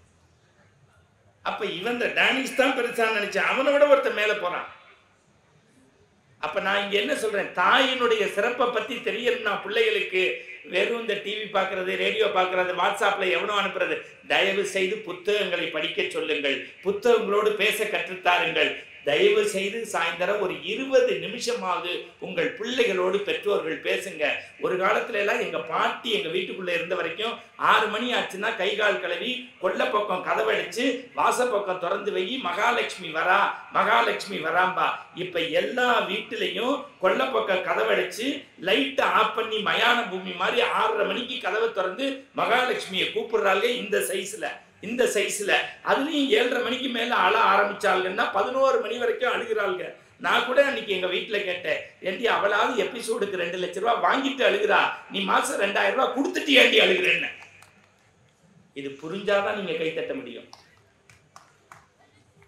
அப்ப இவன் இந்த டேனிஷ் தான் பெருசான்னு நினைச்சேன் அவனை விட ஒருத்தன் மேல போறான் அப்ப நான் இங்க என்ன சொல்றேன் தாயினுடைய சிறப்பை பத்தி தெரியணும்னா பிள்ளைகளுக்கு வெறும் இந்த டிவி பார்க்கறது ரேடியோ பார்க்கறது வாட்ஸ்அப்ல எவனோ அனுப்புறது தயவு செய்து புத்தகங்களை படிக்க சொல்லுங்கள் புத்தகங்களோடு பேச கற்றுத்தாருங்கள் தயவு செய்து சாயந்தரம் ஒரு இருபது நிமிஷமாவது உங்கள் பிள்ளைகளோடு பெற்றோர்கள் பேசுங்க ஒரு காலத்துல எல்லாம் எங்க பாட்டி எங்க வீட்டுக்குள்ள இருந்த வரைக்கும் ஆறு மணி ஆச்சுன்னா கை கால் கழுவி கொல்லை பக்கம் கதவடிச்சு வாசப்பக்கம் திறந்து வை மகாலட்சுமி வரா மகாலட்சுமி வராம்பா இப்ப எல்லா வீட்டுலயும் கொல்லை பக்கம் கதவடிச்சு லைட்டை ஆஃப் பண்ணி மயான பூமி மாதிரி ஆறரை மணிக்கு கதவை திறந்து மகாலட்சுமியை கூப்பிடுறாங்க இந்த சைஸ்ல இந்த சைஸ்ல அதுலயும் ஏழரை மணிக்கு மேல அழ ஆரம்பிச்சாங்கன்னா பதினோரு மணி வரைக்கும் அழுகிறாளுங்க நான் கூட அன்னைக்கு எங்க வீட்டுல கேட்டேன் ஏண்டி அவளாவது எபிசோடுக்கு ரெண்டு லட்ச ரூபாய் வாங்கிட்டு அழுகிறா நீ மாசம் ரெண்டாயிரம் ரூபாய் கொடுத்துட்டு ஏண்டி அழுகிறேன்னு இது புரிஞ்சாதான் நீங்க கை தட்ட முடியும்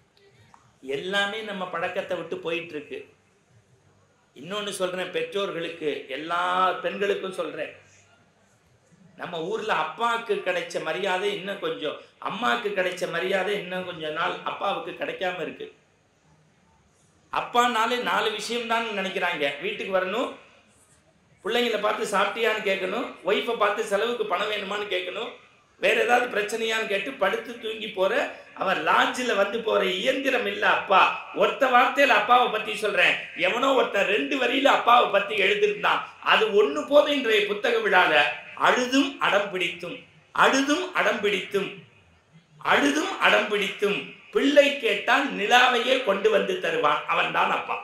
எல்லாமே நம்ம பழக்கத்தை விட்டு போயிட்டு இருக்கு இன்னொன்னு சொல்றேன் பெற்றோர்களுக்கு எல்லா பெண்களுக்கும் சொல்றேன் நம்ம ஊர்ல அப்பாவுக்கு கிடைச்ச மரியாதை இன்னும் கொஞ்சம் அம்மாவுக்கு கிடைச்ச மரியாதை இன்னும் கொஞ்ச நாள் அப்பாவுக்கு கிடைக்காம இருக்கு அப்பானாலே நாலு விஷயம் தான் நினைக்கிறாங்க வீட்டுக்கு வரணும் பிள்ளைங்கள பார்த்து சாப்பிட்டியான்னு கேட்கணும் ஒய்ஃபை பார்த்து செலவுக்கு பணம் வேணுமான்னு கேட்கணும் வேற ஏதாவது பிரச்சனையான்னு கேட்டு படுத்து தூங்கி போற அவன் லாட்ஜில் வந்து போற இயந்திரம் இல்ல அப்பா ஒருத்த வார்த்தையில அப்பாவை பத்தி சொல்றேன் எவனோ ஒருத்தன் ரெண்டு வரியில அப்பாவை பத்தி எழுதியிருந்தான் அது ஒண்ணு போதும் இன்றைய புத்தக விழால அழுதும் அடம் பிடித்தும் அழுதும் அடம் பிடித்தும் அழுதும் அடம் பிடித்தும் பிள்ளை கேட்டால் நிலாவையே கொண்டு வந்து தருவான் அவன் தான் அப்பா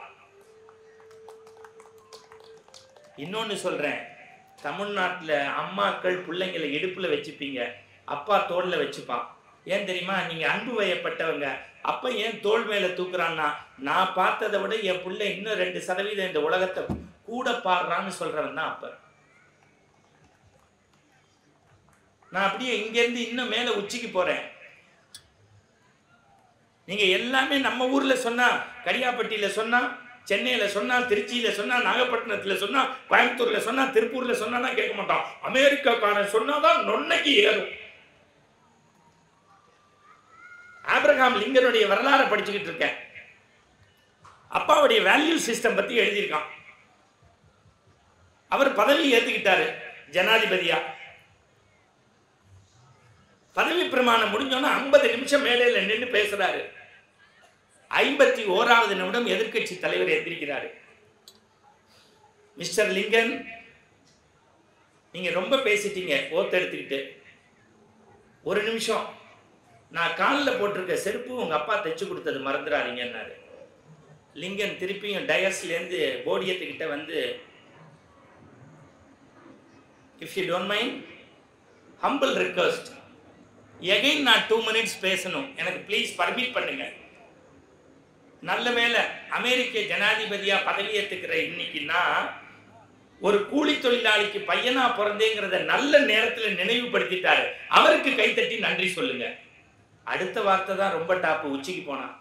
இன்னொன்னு சொல்றேன் தமிழ்நாட்டுல அம்மாக்கள் பிள்ளைங்களை இடுப்புல வச்சுப்பீங்க அப்பா தோல்ல வச்சுப்பான் ஏன் தெரியுமா நீங்க அன்பு வயப்பட்டவங்க அப்ப ஏன் தோல் மேல தூக்குறான்னா நான் பார்த்ததை விட என் பிள்ளை இன்னும் ரெண்டு சதவீதம் இந்த உலகத்தை கூட பாடுறான்னு சொல்றவன் தான் அப்ப நான் அப்படியே இங்க இருந்து இன்னும் மேல உச்சிக்கு போறேன் நீங்க எல்லாமே நம்ம ஊர்ல சொன்னா கரியாப்பட்டியில சொன்னா சென்னையில சொன்னா திருச்சியில சொன்னா நாகப்பட்டினத்துல சொன்னா கோயம்புத்தூர்ல சொன்னா திருப்பூர்ல சொன்னா கேட்க மாட்டோம் அமெரிக்காக்காரன் சொன்னாதான் நொன்னைக்கு ஏறும் ஆப்ரஹாம் லிங்கனுடைய வரலாறை படிச்சுக்கிட்டு இருக்கேன் அப்பாவுடைய வேல்யூ சிஸ்டம் பத்தி எழுதியிருக்கான் அவர் பதவி ஏத்துக்கிட்டாரு ஜனாதிபதியா பதவி பிரமாணம் முடிஞ்சோன்னா ஐம்பது நிமிஷம் மேடையில் நின்று பேசுறாரு ஐம்பத்தி ஓராவது நிமிடம் எதிர்க்கட்சி தலைவர் எந்திரிக்கிறாரு மிஸ்டர் லிங்கன் நீங்க ரொம்ப பேசிட்டீங்க ஓத்து எடுத்துக்கிட்டு ஒரு நிமிஷம் நான் காலில் போட்டிருக்க செருப்பு உங்க அப்பா தைச்சு கொடுத்தது மறந்துடாதீங்கன்னாரு லிங்கன் திருப்பியும் டயஸ்லேருந்து போடியத்துக்கிட்ட வந்து if you don't mind humble request again நான் டூ மினிட்ஸ் பேசணும் எனக்கு ப்ளீஸ் பர்மிட் பண்ணுங்க நல்ல வேளை அமெரிக்க ஜனாதிபதியா பதவியேற்றுக்கிற இன்னைக்குன்னா ஒரு கூலி தொழிலாளிக்கு பையனா பிறந்தேங்கிறத நல்ல நேரத்துல நினைவுபடுத்திட்டாரு அவருக்கு கைத்தட்டி நன்றி சொல்லுங்க அடுத்த வார்த்தை தான் ரொம்ப டாப்பு உச்சிக்கு போனான்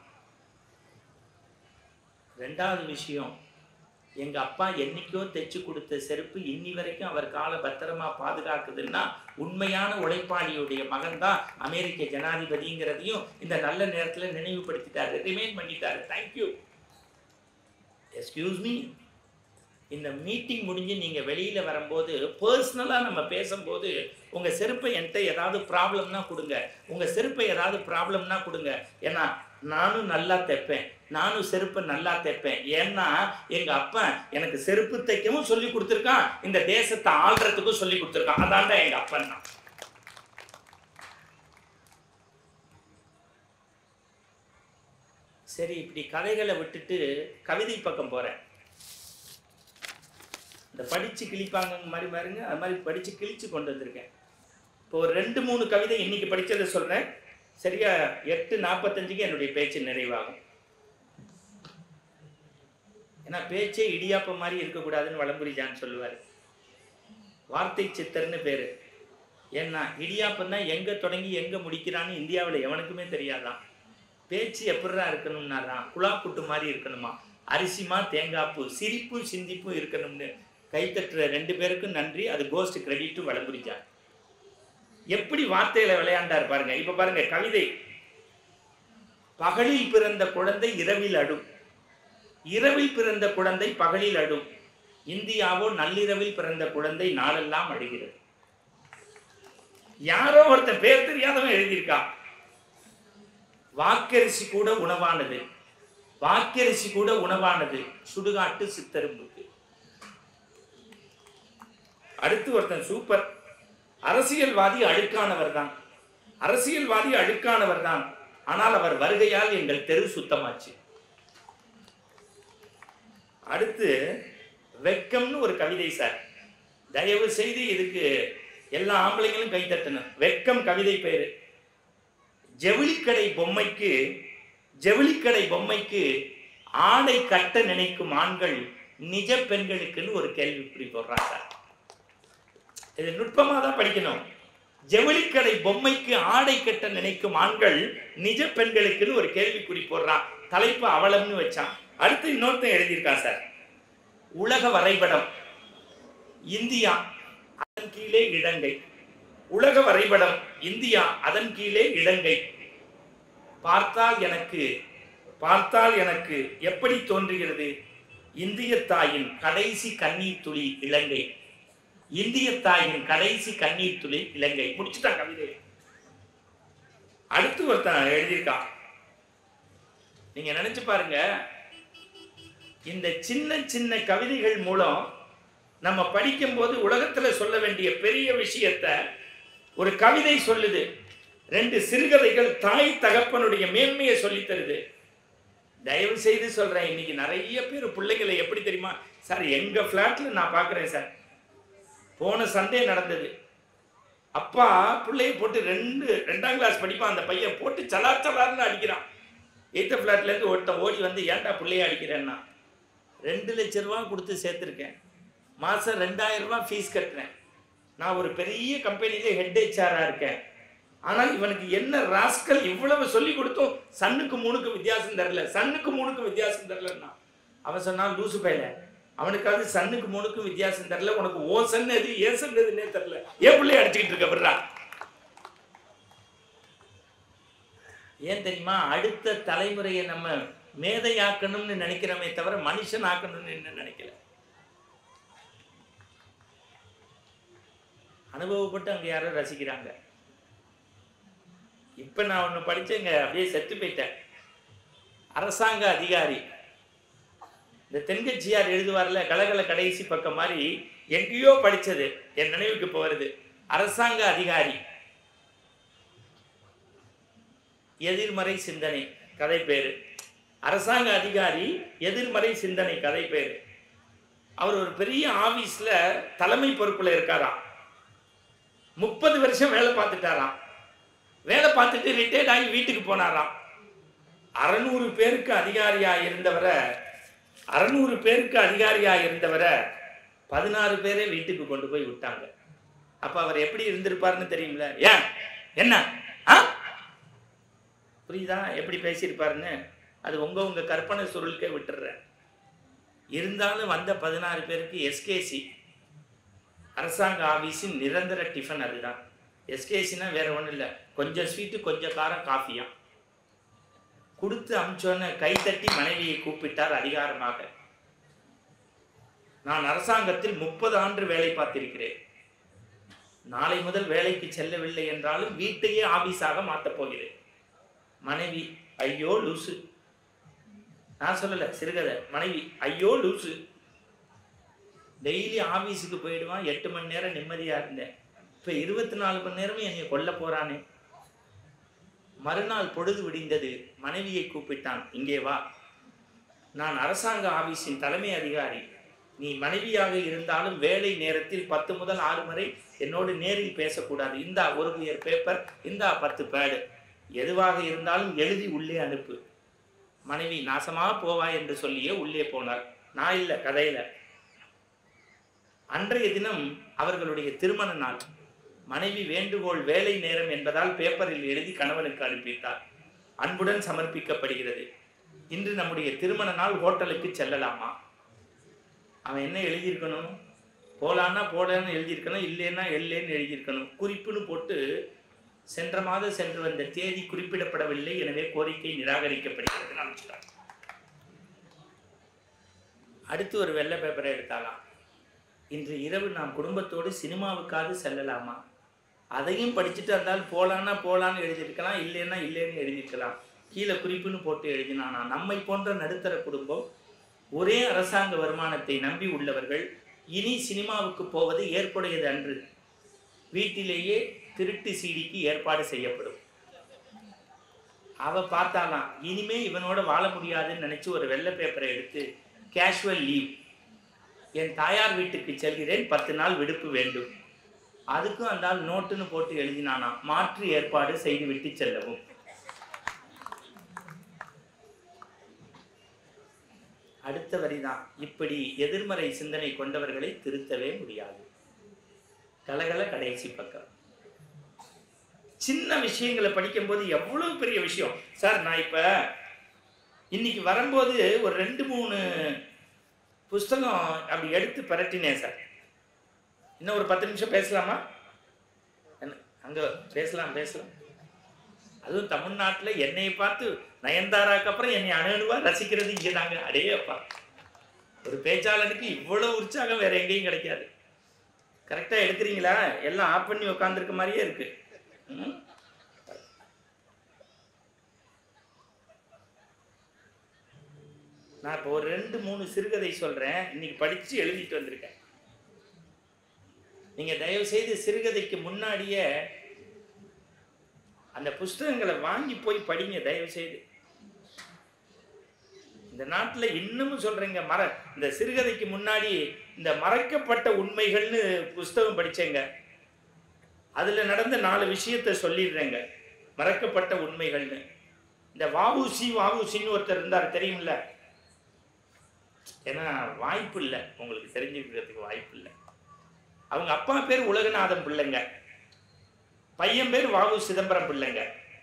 ரெண்டாவது விஷயம் எங்க அப்பா என்னைக்கோ தைச்சு கொடுத்த செருப்பு இன்னி வரைக்கும் அவர் காலை பத்திரமா பாதுகாக்குதுன்னா உண்மையான உழைப்பாளியுடைய மகன் தான் அமெரிக்க ஜனாதிபதிங்கிறதையும் இந்த நல்ல நேரத்துல நினைவுபடுத்திட்டாரு ரிமைண்ட் பண்ணிட்டாரு தேங்க்யூ எஸ்கியூஸ் மீ இந்த மீட்டிங் முடிஞ்சு நீங்க வெளியில வரும்போது பர்சனலா நம்ம பேசும்போது உங்க செருப்பை என்கிட்ட ஏதாவது ப்ராப்ளம்னா கொடுங்க உங்க செருப்பை ஏதாவது ப்ராப்ளம்னா கொடுங்க ஏன்னா நானும் நல்லா தைப்பேன் நானும் செருப்பை நல்லா தைப்பேன் ஏன்னா எங்க அப்பன் எனக்கு செருப்பு தைக்கவும் சொல்லி கொடுத்துருக்கான் இந்த தேசத்தை ஆள்றதுக்கும் சொல்லி கொடுத்துருக்கான் அதான்டா எங்க அப்பன் தான் சரி இப்படி கதைகளை விட்டுட்டு கவிதை பக்கம் போறேன் இந்த படிச்சு கிழிப்பாங்க மாதிரி பாருங்க அது மாதிரி படிச்சு கிழிச்சு கொண்டு வந்திருக்கேன் இப்போ ஒரு ரெண்டு மூணு கவிதை இன்னைக்கு படிச்சதை சொல்றேன் சரியா எட்டு நாற்பத்தஞ்சுக்கு என்னுடைய பேச்சு நிறைவாகும் ஏன்னா பேச்சே இடியாப்பம் மாதிரி இருக்கக்கூடாதுன்னு வளம்புரி ஜான் சொல்லுவார் வார்த்தை சித்தர்னு பேரு ஏன்னா இடியாப்பம் தான் எங்க தொடங்கி எங்க முடிக்கிறான்னு இந்தியாவில் எவனுக்குமே தெரியாதான் பேச்சு எப்படிடா இருக்கணும்னாதான் குழா புட்டு மாதிரி இருக்கணுமா அரிசிமா தேங்காய்ப்பு சிரிப்பும் சிந்திப்பும் இருக்கணும்னு கைத்தட்டுற ரெண்டு பேருக்கும் நன்றி அது கோஸ்ட் கிரெடிட்டும் வளம்புரிச்சார் எப்படி வார்த்தையில விளையாண்டார் பாருங்க இப்ப பாருங்க கவிதை பகலில் பிறந்த குழந்தை இரவில் அடும் இரவில் பிறந்த குழந்தை பகலில் அடும் இந்தியாவோ நள்ளிரவில் பிறந்த குழந்தை நாளெல்லாம் அழுகிறது யாரோ ஒருத்தன் பேர் தெரியாதவன் எழுதியிருக்கான் வாக்கரிசி கூட உணவானது வாக்கரிசி கூட உணவானது சுடுகாட்டு சித்தரும்புக்கு அடுத்து ஒருத்தன் சூப்பர் அரசியல்வாதி அழுக்கானவர் தான் அரசியல்வாதி அழுக்கானவர் தான் ஆனால் அவர் வருகையால் எங்கள் தெரு சுத்தமாச்சு அடுத்து வெக்கம்னு ஒரு கவிதை சார் தயவு செய்து இதுக்கு எல்லா ஆம்பளைங்களும் கை தட்டணும் வெக்கம் கவிதை பேரு ஜவுளிக்கடை பொம்மைக்கு ஜவுளிக்கடை பொம்மைக்கு ஆடை கட்ட நினைக்கும் ஆண்கள் நிஜ பெண்களுக்குன்னு ஒரு கேள்விக்குறி போடுறாங்க சார் இது நுட்பமாக தான் படிக்கணும் ஜவுளிக்கடை பொம்மைக்கு ஆடை கட்ட நினைக்கும் ஆண்கள் நிஜ பெண்களுக்குன்னு ஒரு கேள்விக்குறி போடுறான் தலைப்பு அவலம்னு வச்சான் அடுத்து இன்னொருத்தன் எழுதியிருக்கான் சார் உலக வரைபடம் இந்தியா அதன் கீழே இலங்கை உலக வரைபடம் இந்தியா அதன் கீழே இலங்கை பார்த்தால் எனக்கு பார்த்தால் எனக்கு எப்படி தோன்றுகிறது இந்திய தாயின் கடைசி கண்ணீர் துளி இலங்கை இந்திய தாயின் கடைசி கண்ணீர் துளி இலங்கை முடிச்சுட்டான் கவிதை அடுத்து ஒருத்தன் எழுதியிருக்கான் நீங்க நினைச்சு பாருங்க இந்த சின்ன சின்ன கவிதைகள் மூலம் நம்ம படிக்கும்போது உலகத்துல சொல்ல வேண்டிய பெரிய விஷயத்த ஒரு கவிதை சொல்லுது ரெண்டு சிறுகதைகள் தாய் தகப்பனுடைய மேன்மையை சொல்லித் தருது தயவு செய்து சொல்றேன் இன்னைக்கு நிறைய பேர் பிள்ளைங்களை எப்படி தெரியுமா சார் எங்க பிளாட்ல நான் பார்க்குறேன் சார் போன சண்டே நடந்தது அப்பா பிள்ளைய போட்டு ரெண்டு ரெண்டாம் கிளாஸ் படிப்பான் அந்த பையன் போட்டு சலார் சலார்னு அடிக்கிறான் எய்த்த ஃப்ளாட்ல இருந்து ஒருத்தன் ஓடி வந்து ஏன்டா பிள்ளைய அடிக்கிறேன்னா ரெண்டு லட்ச ரூபா கொடுத்து சேர்த்துருக்கேன் மாதம் ரெண்டாயிரம் ரூபாய் ஃபீஸ் கட்டுறேன் நான் ஒரு பெரிய கம்பெனியில ஹெட் ஹெச்ஆராக இருக்கேன் ஆனால் இவனுக்கு என்ன ராஸ்கல் இவ்வளவு சொல்லி கொடுத்தும் சன்னுக்கு மூணுக்கு வித்தியாசம் தரல சன்னுக்கு மூணுக்கு வித்தியாசம் தரலன்னா அவன் சொன்னான் லூசு பையல அவனுக்காவது சன்னுக்கு மூணுக்கும் வித்தியாசம் தரல உனக்கு ஓ சன் எது ஏ சன் எதுன்னே தரல ஏன் பிள்ளைய அடிச்சுக்கிட்டு இருக்க விடுறா ஏன் தெரியுமா அடுத்த தலைமுறையை நம்ம மேதையாக்கணும்னு நினைக்கிறோமே தவிர மனுஷன் ஆக்கணும்னு இன்னும் நினைக்கல அனுபவப்பட்டு அங்க யாரோ ரசிக்கிறாங்க இப்ப நான் ஒண்ணு படிச்சேங்க அப்படியே செத்து போயிட்டேன் அரசாங்க அதிகாரி இந்த தென்கட்சியார் எழுதுவார்ல கலகல கடைசி பக்கம் மாதிரி எங்கேயோ படிச்சது என் நினைவுக்கு இப்போ வருது அரசாங்க அதிகாரி எதிர்மறை சிந்தனை கதை பேரு அரசாங்க அதிகாரி எதிர்மறை சிந்தனை கதை பேரு அவர் ஒரு பெரிய ஆபீஸ்ல தலைமை பொறுப்புல இருக்காராம் முப்பது வருஷம் வேலை பார்த்துட்டாராம் வேலை பார்த்துட்டு ரிட்டையர்ட் ஆகி வீட்டுக்கு போனாராம் அறநூறு பேருக்கு அதிகாரியா இருந்தவரை அறநூறு பேருக்கு அதிகாரியா இருந்தவரை பதினாறு பேரே வீட்டுக்கு கொண்டு போய் விட்டாங்க அப்ப அவர் எப்படி இருந்திருப்பாருன்னு தெரியும்ல ஏன் என்ன ஆ புரியுதா எப்படி பேசியிருப்பாருன்னு அது உங்க உங்க கற்பனை சுருளுக்கே விட்டுடுறேன் இருந்தாலும் வந்த பதினாறு பேருக்கு எஸ்கேசி அரசாங்க ஆபீஸின் நிரந்தர டிஃபன் அதுதான் எஸ்கேசினா வேற ஒன்றும் இல்லை கொஞ்சம் ஸ்வீட்டு கொஞ்சம் காரம் காஃபியா கொடுத்து அமிச்சோன்னு கைத்தட்டி மனைவியை கூப்பிட்டார் அதிகாரமாக நான் அரசாங்கத்தில் முப்பது ஆண்டு வேலை பார்த்திருக்கிறேன் நாளை முதல் வேலைக்கு செல்லவில்லை என்றாலும் வீட்டையே ஆபீஸாக மாற்றப் போகிறேன் மனைவி ஐயோ லூசு நான் சொல்லல சிறுகதை மனைவி ஐயோ லூசு டெய்லி ஆபீஸுக்கு போயிடுவான் எட்டு மணி நேரம் நிம்மதியா இருந்தேன் இப்ப இருபத்தி நாலு மணி நேரமும் என்னை கொல்ல போறானே மறுநாள் பொழுது விடிந்தது மனைவியை கூப்பிட்டான் இங்கே வா நான் அரசாங்க ஆபீஸின் தலைமை அதிகாரி நீ மனைவியாக இருந்தாலும் வேலை நேரத்தில் பத்து முதல் ஆறு வரை என்னோடு நேரில் பேசக்கூடாது இந்தா ஒரு உயர் பேப்பர் இந்தா பத்து பேடு எதுவாக இருந்தாலும் எழுதி உள்ளே அனுப்பு மனைவி நாசமா போவா என்று சொல்லியே உள்ளே போனார் நான் இல்லை கதையில அன்றைய தினம் அவர்களுடைய திருமண நாள் மனைவி வேண்டுகோள் வேலை நேரம் என்பதால் பேப்பரில் எழுதி கணவனுக்கு அனுப்பிட்டார் அன்புடன் சமர்ப்பிக்கப்படுகிறது இன்று நம்முடைய திருமண நாள் ஹோட்டலுக்கு செல்லலாமா அவன் என்ன எழுதியிருக்கணும் போலான்னா போலான்னு எழுதியிருக்கணும் இல்லைன்னா இல்லைன்னு எழுதியிருக்கணும் குறிப்புன்னு போட்டு சென்ற மாதம் சென்று வந்த தேதி குறிப்பிடப்படவில்லை எனவே கோரிக்கை நிராகரிக்கப்படுகிறது அனுப்பிச்சிட்டார் அடுத்து ஒரு வெள்ளை பேப்பரை எடுத்தாலாம் இன்று இரவு நாம் குடும்பத்தோடு சினிமாவுக்காவது செல்லலாமா அதையும் படிச்சுட்டு இருந்தால் போலான்னா போலான்னு எழுதியிருக்கலாம் இல்லைன்னா இல்லைன்னு எழுதியிருக்கலாம் கீழே குறிப்புன்னு போட்டு எழுதினானா நம்மை போன்ற நடுத்தர குடும்பம் ஒரே அரசாங்க வருமானத்தை நம்பி உள்ளவர்கள் இனி சினிமாவுக்கு போவது ஏற்புடையது அன்று வீட்டிலேயே திருட்டு சீடிக்கு ஏற்பாடு செய்யப்படும் அவ பார்த்தாலாம் இனிமே இவனோட வாழ முடியாதுன்னு நினைச்சு ஒரு வெள்ளை பேப்பரை எடுத்து கேஷுவல் லீவ் என் தாயார் வீட்டுக்கு செல்கிறேன் பத்து நாள் விடுப்பு வேண்டும் அதுக்கும் அந்த ஆள் நோட்டுன்னு போட்டு எழுதினானா மாற்று ஏற்பாடு செய்துவிட்டு செல்லவும் அடுத்த வரிதான் இப்படி எதிர்மறை சிந்தனை கொண்டவர்களை திருத்தவே முடியாது கலகல கடைசி பக்கம் சின்ன விஷயங்களை படிக்கும்போது எவ்வளவு பெரிய விஷயம் சார் நான் இப்ப இன்னைக்கு வரும்போது ஒரு ரெண்டு மூணு புஸ்தகம் அப்படி எடுத்து பரட்டினேன் சார் இன்னும் ஒரு பத்து நிமிஷம் பேசலாமா என்ன- அங்க பேசலாம் பேசலாம் அதுவும் தமிழ்நாட்டில் என்னையை பார்த்து நயன்தாராக்கு அப்புறம் என்னை அணுவா ரசிக்கிறது இங்கே தாங்க அடேயப்பா ஒரு பேச்சாளனுக்கு இவ்வளவு உற்சாகம் வேற எங்கேயும் கிடைக்காது கரெக்டாக எடுக்கிறீங்களா எல்லாம் ஆஃப் பண்ணி உட்காந்துருக்க மாதிரியே இருக்கு ம்? நான் இப்போ ஒரு ரெண்டு மூணு சிறுகதை சொல்றேன் இன்னைக்கு படிச்சு எழுதிட்டு வந்திருக்கேன் நீங்க தயவு செய்து சிறுகதைக்கு முன்னாடியே அந்த புஸ்தகங்களை வாங்கி போய் படிங்க தயவு செய்து இந்த நாட்டில் இன்னமும் சொல்றேங்க மற இந்த சிறுகதைக்கு முன்னாடி இந்த மறைக்கப்பட்ட உண்மைகள்னு புஸ்தகம் படிச்சேங்க அதுல நடந்த நாலு விஷயத்த சொல்லிடுறேங்க மறைக்கப்பட்ட உண்மைகள்னு இந்த வாவுசி வாவுசின்னு ஒருத்தர் இருந்தார் தெரியுமில்ல ஏன்னா வாய்ப்பு இல்லை உங்களுக்கு தெரிஞ்சுக்கிறதுக்கு வாய்ப்பு இல்லை அவங்க அப்பா பேர் உலகநாதன் பிள்ளைங்க பையன் பேர் வாவு சிதம்பரம் பிள்ளைங்க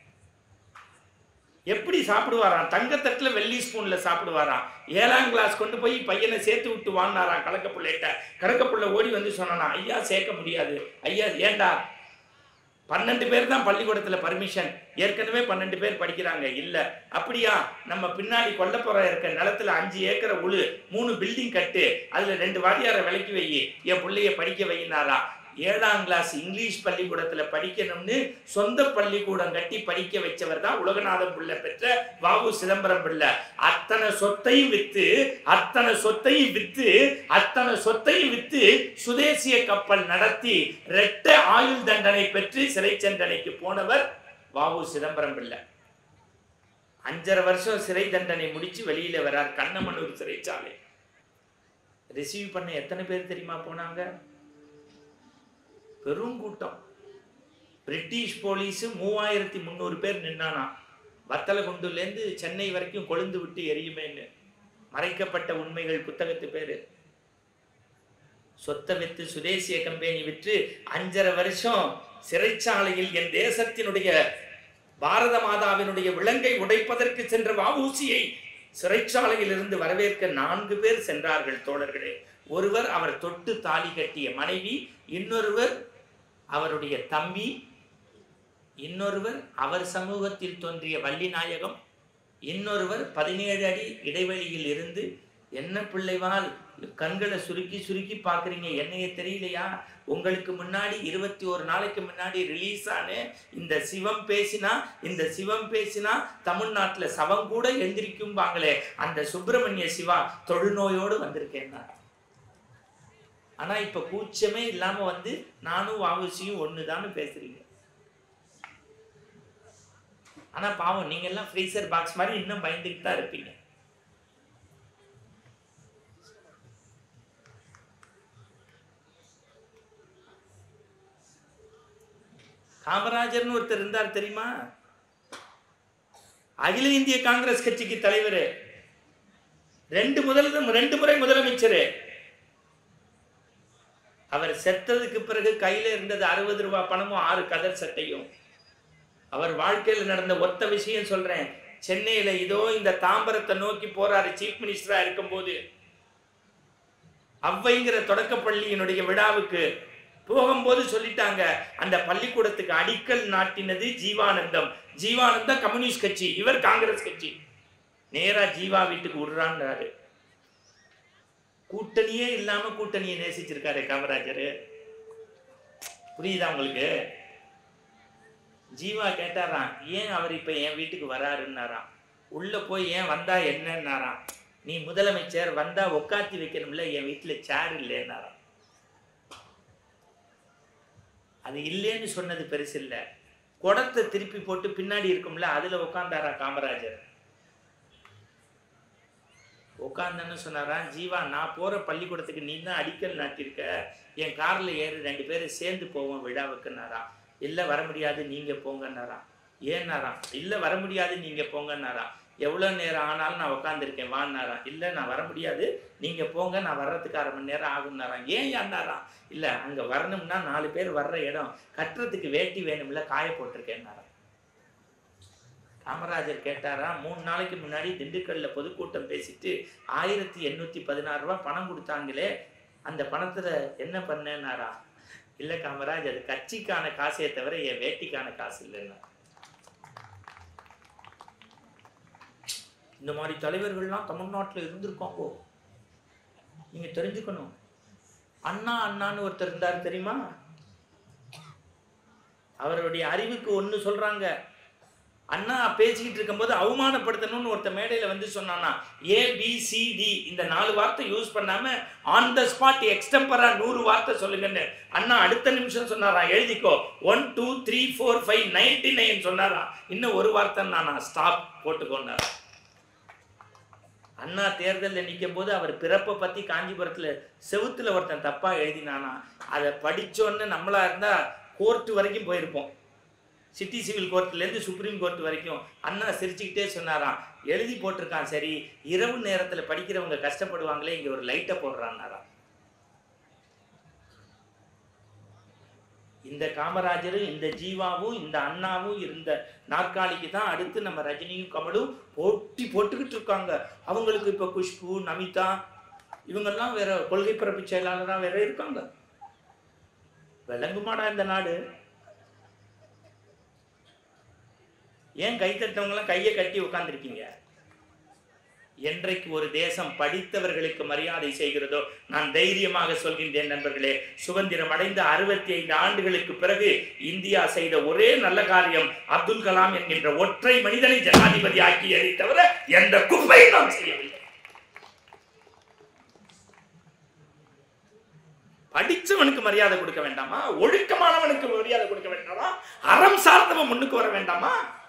எப்படி சாப்பிடுவாராம் தங்கத்தட்டுல வெள்ளி ஸ்பூன்ல சாப்பிடுவாராம் ஏழாம் கிளாஸ் கொண்டு போய் பையனை சேர்த்து விட்டு வாங்கினாராம் கலக்க பிள்ளைகிட்ட கலக்க பிள்ளை ஓடி வந்து சொன்னானா ஐயா சேர்க்க முடியாது ஐயா ஏண்டா பன்னெண்டு பேர் தான் பள்ளிக்கூடத்துல பர்மிஷன் ஏற்கனவே பன்னெண்டு பேர் படிக்கிறாங்க இல்ல அப்படியா நம்ம பின்னாடி கொல்லப்புறம் இருக்க நிலத்துல அஞ்சு ஏக்கரை உழு மூணு பில்டிங் கட்டு அதுல ரெண்டு வாத்தியாரை விலைக்கு வை என் பிள்ளைய படிக்க வையினாரா ஏழாம் கிளாஸ் இங்கிலீஷ் பள்ளிக்கூடத்துல படிக்கணும்னு சொந்த பள்ளிக்கூடம் கட்டி படிக்க வச்சவர் தான் உலகநாதன் பிள்ளை பெற்ற வாவு சிதம்பரம் பிள்ளை அத்தனை சொத்தையும் வித்து அத்தனை சொத்தையும் வித்து அத்தனை சொத்தையும் வித்து சுதேசிய கப்பல் நடத்தி இரட்ட ஆயுள் தண்டனை பெற்று சிறை தண்டனைக்கு போனவர் வாவு சிதம்பரம் பிள்ளை அஞ்சரை வருஷம் சிறை தண்டனை முடிச்சு வெளியில வரார் கண்ணமனூர் சிறைச்சாலை ரிசீவ் பண்ண எத்தனை பேர் தெரியுமா போனாங்க பெருங்கூட்டம் பிரிட்டிஷ் போலீஸ் மூவாயிரத்தி முந்நூறு பேர் நின்னானா வத்தலகுண்டுலேருந்து சென்னை வரைக்கும் கொழுந்து விட்டு எரியுமேன்னு மறைக்கப்பட்ட உண்மைகள் புத்தகத்து பேரு சொத்தை வித்து சுதேசிய கம்பெனி விற்று அஞ்சரை வருஷம் சிறைச்சாலையில் என் தேசத்தினுடைய பாரத மாதாவினுடைய விலங்கை உடைப்பதற்கு சென்ற வஉசியை சிறைச்சாலையில் இருந்து வரவேற்க நான்கு பேர் சென்றார்கள் தோழர்களே ஒருவர் அவர் தொட்டு தாலி கட்டிய மனைவி இன்னொருவர் அவருடைய தம்பி இன்னொருவர் அவர் சமூகத்தில் தோன்றிய வள்ளிநாயகம் இன்னொருவர் பதினேழு அடி இடைவெளியில் இருந்து என்ன பிள்ளைவால் கண்களை சுருக்கி சுருக்கி பார்க்குறீங்க என்னைய தெரியலையா உங்களுக்கு முன்னாடி இருபத்தி ஒரு நாளைக்கு முன்னாடி ரிலீஸ் ஆன இந்த சிவம் பேசினா இந்த சிவம் பேசினா தமிழ்நாட்டில் சவம் கூட எந்திரிக்கும்பாங்களே அந்த சுப்பிரமணிய சிவா தொழுநோயோடு வந்திருக்கேன்னா ஆனா இப்ப கூச்சமே இல்லாம வந்து நானும் வாவுசியும் ஒண்ணுதான்னு பேசுறீங்க ஆனா பாவம் நீங்க எல்லாம் ஃப்ரீசர் பாக்ஸ் மாதிரி இன்னும் பயந்துக்கிட்டு தான் இருப்பீங்க காமராஜர்னு ஒருத்தர் இருந்தார் தெரியுமா அகில இந்திய காங்கிரஸ் கட்சிக்கு தலைவர் ரெண்டு முதல் ரெண்டு முறை முதலமைச்சர் அவர் செத்ததுக்கு பிறகு கையில இருந்தது அறுபது ரூபாய் பணமும் ஆறு கதர் சட்டையும் அவர் வாழ்க்கையில் நடந்த ஒத்த விஷயம் சொல்றேன் சென்னையில இதோ இந்த தாம்பரத்தை நோக்கி போறாரு சீஃப் மினிஸ்டரா இருக்கும்போது அவ்வைங்கிற தொடக்கப்பள்ளியினுடைய விழாவுக்கு போகும்போது சொல்லிட்டாங்க அந்த பள்ளிக்கூடத்துக்கு அடிக்கல் நாட்டினது ஜீவானந்தம் ஜீவானந்தம் கம்யூனிஸ்ட் கட்சி இவர் காங்கிரஸ் கட்சி நேரா ஜீவா வீட்டுக்கு விடுறான்றாரு கூட்டணியே இல்லாம கூட்டணியை நேசிச்சிருக்காரு காமராஜர் புரியுதா உங்களுக்கு ஜீவா கேட்டாராம் ஏன் அவர் இப்ப என் வீட்டுக்கு வராருன்னாராம் உள்ள போய் ஏன் வந்தா என்னன்னாராம் நீ முதலமைச்சர் வந்தா உக்காத்தி வைக்கணும்ல என் வீட்டுல சேர் இல்லைன்னாராம் அது இல்லைன்னு சொன்னது பெருசு இல்ல குடத்தை திருப்பி போட்டு பின்னாடி இருக்கும்ல அதுல உட்காந்தாரா காமராஜர் உட்காந்தன்னு சொன்னாராம் ஜீவா நான் போற பள்ளிக்கூடத்துக்கு நீ தான் அடிக்கல் நாட்டிருக்க என் கார்ல ஏறி ரெண்டு பேரும் சேர்ந்து போவோம் விழாவுக்குன்னாராம் இல்ல வர முடியாது நீங்க போங்கன்னாராம் ஏன்னாராம் இல்ல வர முடியாது நீங்க போங்கன்னாராம் எவ்வளோ நேரம் ஆனாலும் நான் உட்காந்துருக்கேன் வான்னாராம் இல்லை நான் வர முடியாது நீங்கள் போங்க நான் வர்றதுக்கு அரை மணி நேரம் ஆகும்னாராம் ஏன் ஏன்னாராம் இல்லை அங்கே வரணும்னா நாலு பேர் வர்ற இடம் கட்டுறதுக்கு வேட்டி வேணும்ல காய போட்டிருக்கேன்னாராம் காமராஜர் கேட்டாரா மூணு நாளைக்கு முன்னாடி திண்டுக்கல்ல பொதுக்கூட்டம் பேசிட்டு ஆயிரத்தி எண்ணூற்றி பதினாறு ரூபா பணம் கொடுத்தாங்களே அந்த பணத்தில் என்ன பண்ணேன்னாரா இல்லை காமராஜ் அது கட்சிக்கான காசே தவிர என் வேட்டிக்கான காசு இல்லைன்னா இந்த மாதிரி தலைவர்கள்லாம் தமிழ்நாட்டில் இருந்திருக்காங்கோ நீங்க தெரிஞ்சுக்கணும் அண்ணா அண்ணான்னு ஒருத்தர் இருந்தார் தெரியுமா அவருடைய அறிவுக்கு ஒண்ணு சொல்றாங்க அண்ணா பேசிக்கிட்டு இருக்கும்போது அவமானப்படுத்தணும்னு ஒருத்த மேடையில வந்து சொன்னானா ஏ பி சி டி இந்த நாலு வார்த்தை யூஸ் பண்ணாம ஆன் த ஸ்பாட் எக்ஸ்டம்பரா நூறு வார்த்தை சொல்லுங்கன்னு அண்ணா அடுத்த நிமிஷம் சொன்னாராம் எழுதிக்கோ one two three four five ninety nine சொன்னாராம் இன்னும் ஒரு வார்த்தை நான் ஸ்டாப் போட்டுக்கோன்னாரா அண்ணா தேர்தலில் நிற்கும் போது அவர் பிறப்பை பற்றி காஞ்சிபுரத்தில் செவுத்துல ஒருத்தன் தப்பாக எழுதினானா அதை படிச்சோன்னு நம்மளா இருந்தால் கோர்ட்டு வரைக்கும் போயிருப்போம் சிட்டி சிவில் கோர்ட்லேருந்து சுப்ரீம் கோர்ட் வரைக்கும் அண்ணா சிரிச்சுக்கிட்டே சொன்னாராம் எழுதி போட்டிருக்கான் சரி இரவு நேரத்தில் படிக்கிறவங்க கஷ்டப்படுவாங்களே இங்கே ஒரு லைட்டை போடுறான்னாராம் இந்த காமராஜரும் இந்த ஜீவாவும் இந்த அண்ணாவும் இருந்த நாற்காலிக்கு தான் அடுத்து நம்ம ரஜினியும் கமலும் போட்டி போட்டுக்கிட்டு இருக்காங்க அவங்களுக்கு இப்போ குஷ்பு நமிதா இவங்கெல்லாம் வேற கொள்கை பரப்பு செயலாளராக வேற இருக்காங்க விளங்குமாடா இந்த நாடு ஏன் கை தட்டவங்களாம் கையை கட்டி உட்காந்துருக்கீங்க என்றைக்கு ஒரு தேசம் படித்தவர்களுக்கு மரியாதை செய்கிறதோ நான் தைரியமாக சொல்கின்றேன் நண்பர்களே சுதந்திரம் அடைந்த அறுபத்தி ஐந்து ஆண்டுகளுக்கு பிறகு இந்தியா செய்த ஒரே நல்ல காரியம் அப்துல் கலாம் என்கின்ற ஒற்றை மனிதனை ஜனாதிபதி ஆக்கியதை தவிர எந்த குப்பையும் நாம் செய்யவில்லை படிச்சவனுக்கு மரியாதை கொடுக்க வேண்டாமா ஒழுக்கமானவனுக்கு மரியாதை கொடுக்க வேண்டாமா அறம் சார்ந்தவன் முன்னுக்கு வர வேண்டாமா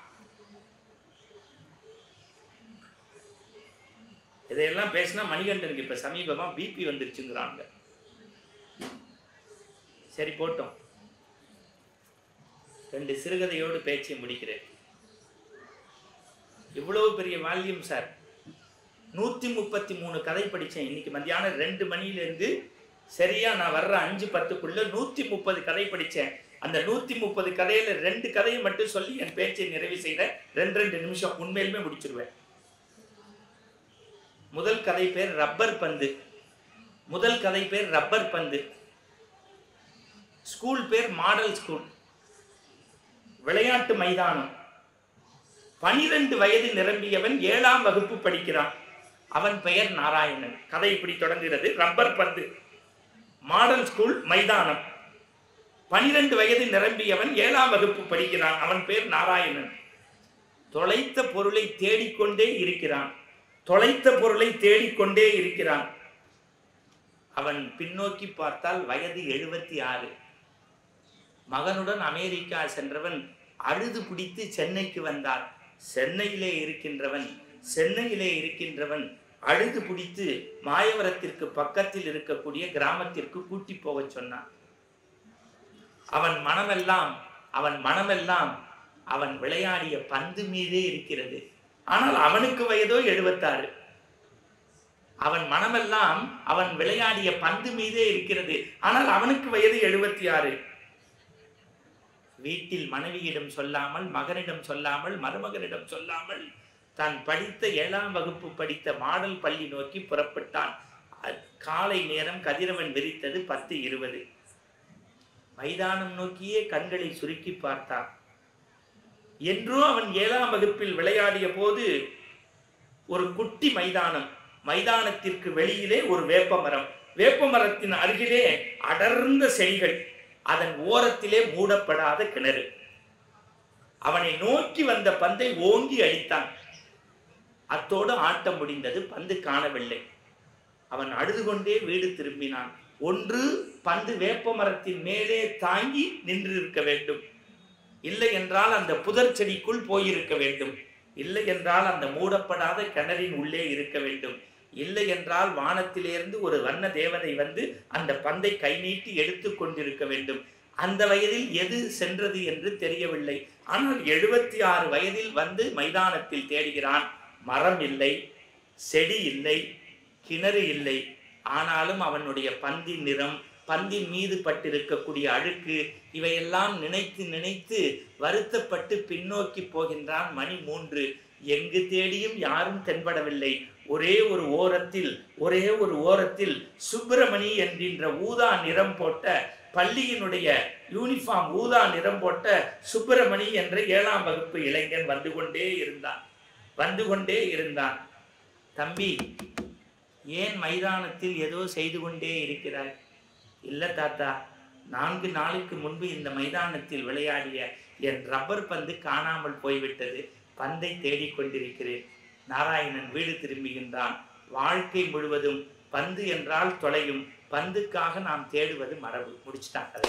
இதையெல்லாம் பேசினா மணிகண்டனுக்கு இப்ப சமீபமா பிபி வந்துருச்சுங்கிறாங்க சரி போட்டோம் ரெண்டு சிறுகதையோடு பேச்சை முடிக்கிறேன் இவ்வளவு பெரிய வால்யூம் சார் நூத்தி முப்பத்தி மூணு கதை படிச்சேன் இன்னைக்கு மத்தியானம் ரெண்டு மணில இருந்து சரியா நான் வர்ற அஞ்சு பத்துக்குள்ள நூத்தி முப்பது கதை படிச்சேன் அந்த நூத்தி முப்பது கதையில ரெண்டு கதையை மட்டும் சொல்லி என் பேச்சை நிறைவு செய்கிறேன் ரெண்டு ரெண்டு நிமிஷம் உண்மையிலுமே முடிச்சிருவேன் முதல் கதை பேர் ரப்பர் பந்து முதல் கதை பேர் ரப்பர் பந்து ஸ்கூல் பேர் மாடல் ஸ்கூல் விளையாட்டு மைதானம் பனிரெண்டு வயது நிரம்பியவன் ஏழாம் வகுப்பு படிக்கிறான் அவன் பெயர் நாராயணன் கதை இப்படி தொடங்குகிறது ரப்பர் பந்து மாடல் ஸ்கூல் மைதானம் பனிரெண்டு வயது நிரம்பியவன் ஏழாம் வகுப்பு படிக்கிறான் அவன் பேர் நாராயணன் தொலைத்த பொருளை தேடிக்கொண்டே இருக்கிறான் தொலைத்த பொருளை தேடிக்கொண்டே இருக்கிறான் அவன் பின்னோக்கி பார்த்தால் வயது எழுபத்தி ஆறு மகனுடன் அமெரிக்கா சென்றவன் அழுது பிடித்து சென்னைக்கு வந்தான் சென்னையிலே இருக்கின்றவன் சென்னையிலே இருக்கின்றவன் அழுது பிடித்து மாயவரத்திற்கு பக்கத்தில் இருக்கக்கூடிய கிராமத்திற்கு கூட்டி போகச் சொன்னான் அவன் மனமெல்லாம் அவன் மனமெல்லாம் அவன் விளையாடிய பந்து மீதே இருக்கிறது ஆனால் அவனுக்கு வயதோ எழுபத்தாறு அவன் மனமெல்லாம் அவன் விளையாடிய பந்து மீதே இருக்கிறது ஆனால் அவனுக்கு வயது எழுபத்தி ஆறு வீட்டில் மனைவியிடம் சொல்லாமல் மகனிடம் சொல்லாமல் மருமகனிடம் சொல்லாமல் தான் படித்த ஏழாம் வகுப்பு படித்த மாடல் பள்ளி நோக்கி புறப்பட்டான் அ- காலை நேரம் கதிரவன் விரித்தது பத்து இருபது மைதானம் நோக்கியே கண்களை சுருக்கி பார்த்தான் என்றோ அவன் ஏழாம் வகுப்பில் விளையாடிய போது ஒரு குட்டி மைதானம் மைதானத்திற்கு வெளியிலே ஒரு வேப்பமரம் வேப்பமரத்தின் அருகிலே அடர்ந்த செடிகள் அதன் ஓரத்திலே மூடப்படாத கிணறு அவனை நோக்கி வந்த பந்தை ஓங்கி அடித்தான் அத்தோடு ஆட்டம் முடிந்தது பந்து காணவில்லை அவன் அழுது கொண்டே வீடு திரும்பினான் ஒன்று பந்து வேப்ப மரத்தின் மேலே தாங்கி நின்றிருக்க வேண்டும் இல்லை என்றால் அந்த புதர் செடிக்குள் போயிருக்க வேண்டும் இல்லை என்றால் அந்த மூடப்படாத கிணறின் உள்ளே இருக்க வேண்டும் இல்லை என்றால் வானத்திலிருந்து ஒரு வண்ண தேவதை வந்து அந்த பந்தை கை நீட்டி எடுத்து கொண்டிருக்க வேண்டும் அந்த வயதில் எது சென்றது என்று தெரியவில்லை ஆனால் எழுபத்தி ஆறு வயதில் வந்து மைதானத்தில் தேடுகிறான் மரம் இல்லை செடி இல்லை கிணறு இல்லை ஆனாலும் அவனுடைய பந்தின் நிறம் பந்தின் மீது பட்டிருக்கக்கூடிய அழுக்கு இவையெல்லாம் நினைத்து நினைத்து வருத்தப்பட்டு பின்னோக்கி போகின்றான் மணி மூன்று எங்கு தேடியும் யாரும் தென்படவில்லை ஒரே ஒரு ஓரத்தில் ஒரே ஒரு ஓரத்தில் சுப்பிரமணி என்கின்ற ஊதா நிறம் போட்ட பள்ளியினுடைய யூனிஃபார்ம் ஊதா நிறம் போட்ட சுப்பிரமணி என்ற ஏழாம் வகுப்பு இளைஞன் வந்து கொண்டே இருந்தான் வந்து கொண்டே இருந்தான் தம்பி ஏன் மைதானத்தில் ஏதோ செய்து கொண்டே இருக்கிறாய் இல்ல தாத்தா நான்கு நாளுக்கு முன்பு இந்த மைதானத்தில் விளையாடிய என் ரப்பர் பந்து காணாமல் போய்விட்டது பந்தை தேடிக் கொண்டிருக்கிறேன் நாராயணன் வீடு திரும்புகின்றான் வாழ்க்கை முழுவதும் பந்து என்றால் தொலையும் பந்துக்காக நாம் தேடுவது மரபு முடிச்சுட்டான் கதை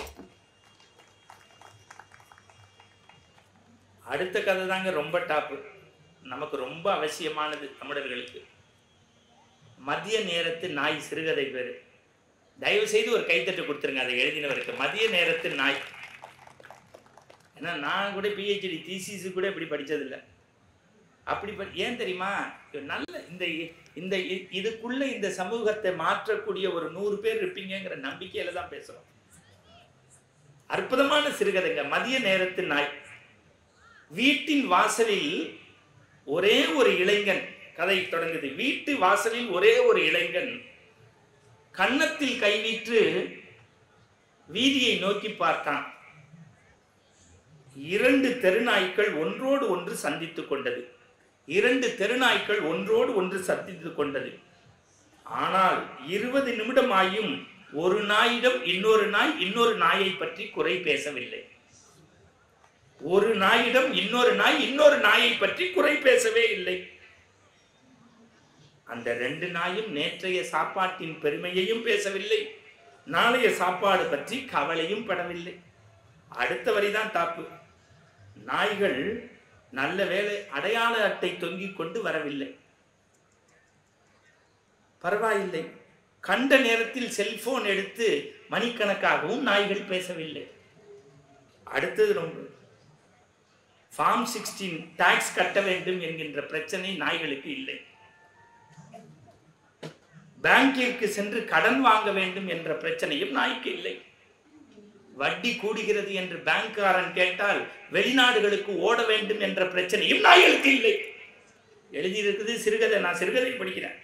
அடுத்த கதை தாங்க ரொம்ப டாப்பு நமக்கு ரொம்ப அவசியமானது தமிழர்களுக்கு மதிய நேரத்து நாய் சிறுகதை பேரு தயவு செய்து ஒரு கைத்தட்டு கொடுத்துருங்க அதை எழுதினவருக்கு மதிய நேரத்து நாய் ஏன்னா நான் கூட பிஹெச்டி தீசிஸ் கூட இப்படி படிச்சதில்லை அப்படி ப- ஏன் தெரியுமா இது நல்ல இந்த இந்த இ- இதுக்குள்ள இந்த சமூகத்தை மாற்றக்கூடிய ஒரு நூறு பேர் இருப்பீங்கங்கிற நம்பிக்கையில தான் பேசுறோம் அற்புதமான சிறுகதைங்க மதிய நேரத்து நாய் வீட்டின் வாசலில் ஒரே ஒரு இளைஞன் கதை தொடங்குது வீட்டு வாசலில் ஒரே ஒரு இளைஞன் கன்னத்தில் கை வீற்று வீதியை நோக்கி பார்த்தான் இரண்டு தெருநாய்க்கள் ஒன்றோடு ஒன்று சந்தித்துக் கொண்டது இரண்டு தெருநாய்க்கள் ஒன்றோடு ஒன்று சந்தித்துக் கொண்டது ஆனால் இருபது நிமிடமாயும் ஒரு நாயிடம் இன்னொரு நாய் இன்னொரு நாயை பற்றி குறை பேசவில்லை ஒரு நாயிடம் இன்னொரு நாய் இன்னொரு நாயை பற்றி குறை பேசவே இல்லை அந்த ரெண்டு நாயும் நேற்றைய சாப்பாட்டின் பெருமையையும் பேசவில்லை நாளைய சாப்பாடு பற்றி கவலையும் படவில்லை அடுத்த வரிதான் தாப்பு நாய்கள் நல்ல வேளை அடையாள அட்டை தொங்கிக் கொண்டு வரவில்லை பரவாயில்லை கண்ட நேரத்தில் செல்போன் எடுத்து மணிக்கணக்காகவும் நாய்கள் பேசவில்லை அடுத்தது ரொம்ப ஃபார்ம் சிக்ஸ்டீன் டாக்ஸ் கட்ட வேண்டும் என்கின்ற பிரச்சனை நாய்களுக்கு இல்லை பேங்கிற்கு சென்று கடன் வாங்க வேண்டும் என்ற பிரச்சனையும் நாய்க்கு இல்லை வட்டி கூடுகிறது என்று பேங்க்காரன் கேட்டால் வெளிநாடுகளுக்கு ஓட வேண்டும் என்ற பிரச்சனையும் நாய்களுக்கு இல்லை எழுதியிருக்குது சிறுகதை நான் சிறுகதை படிக்கிறேன்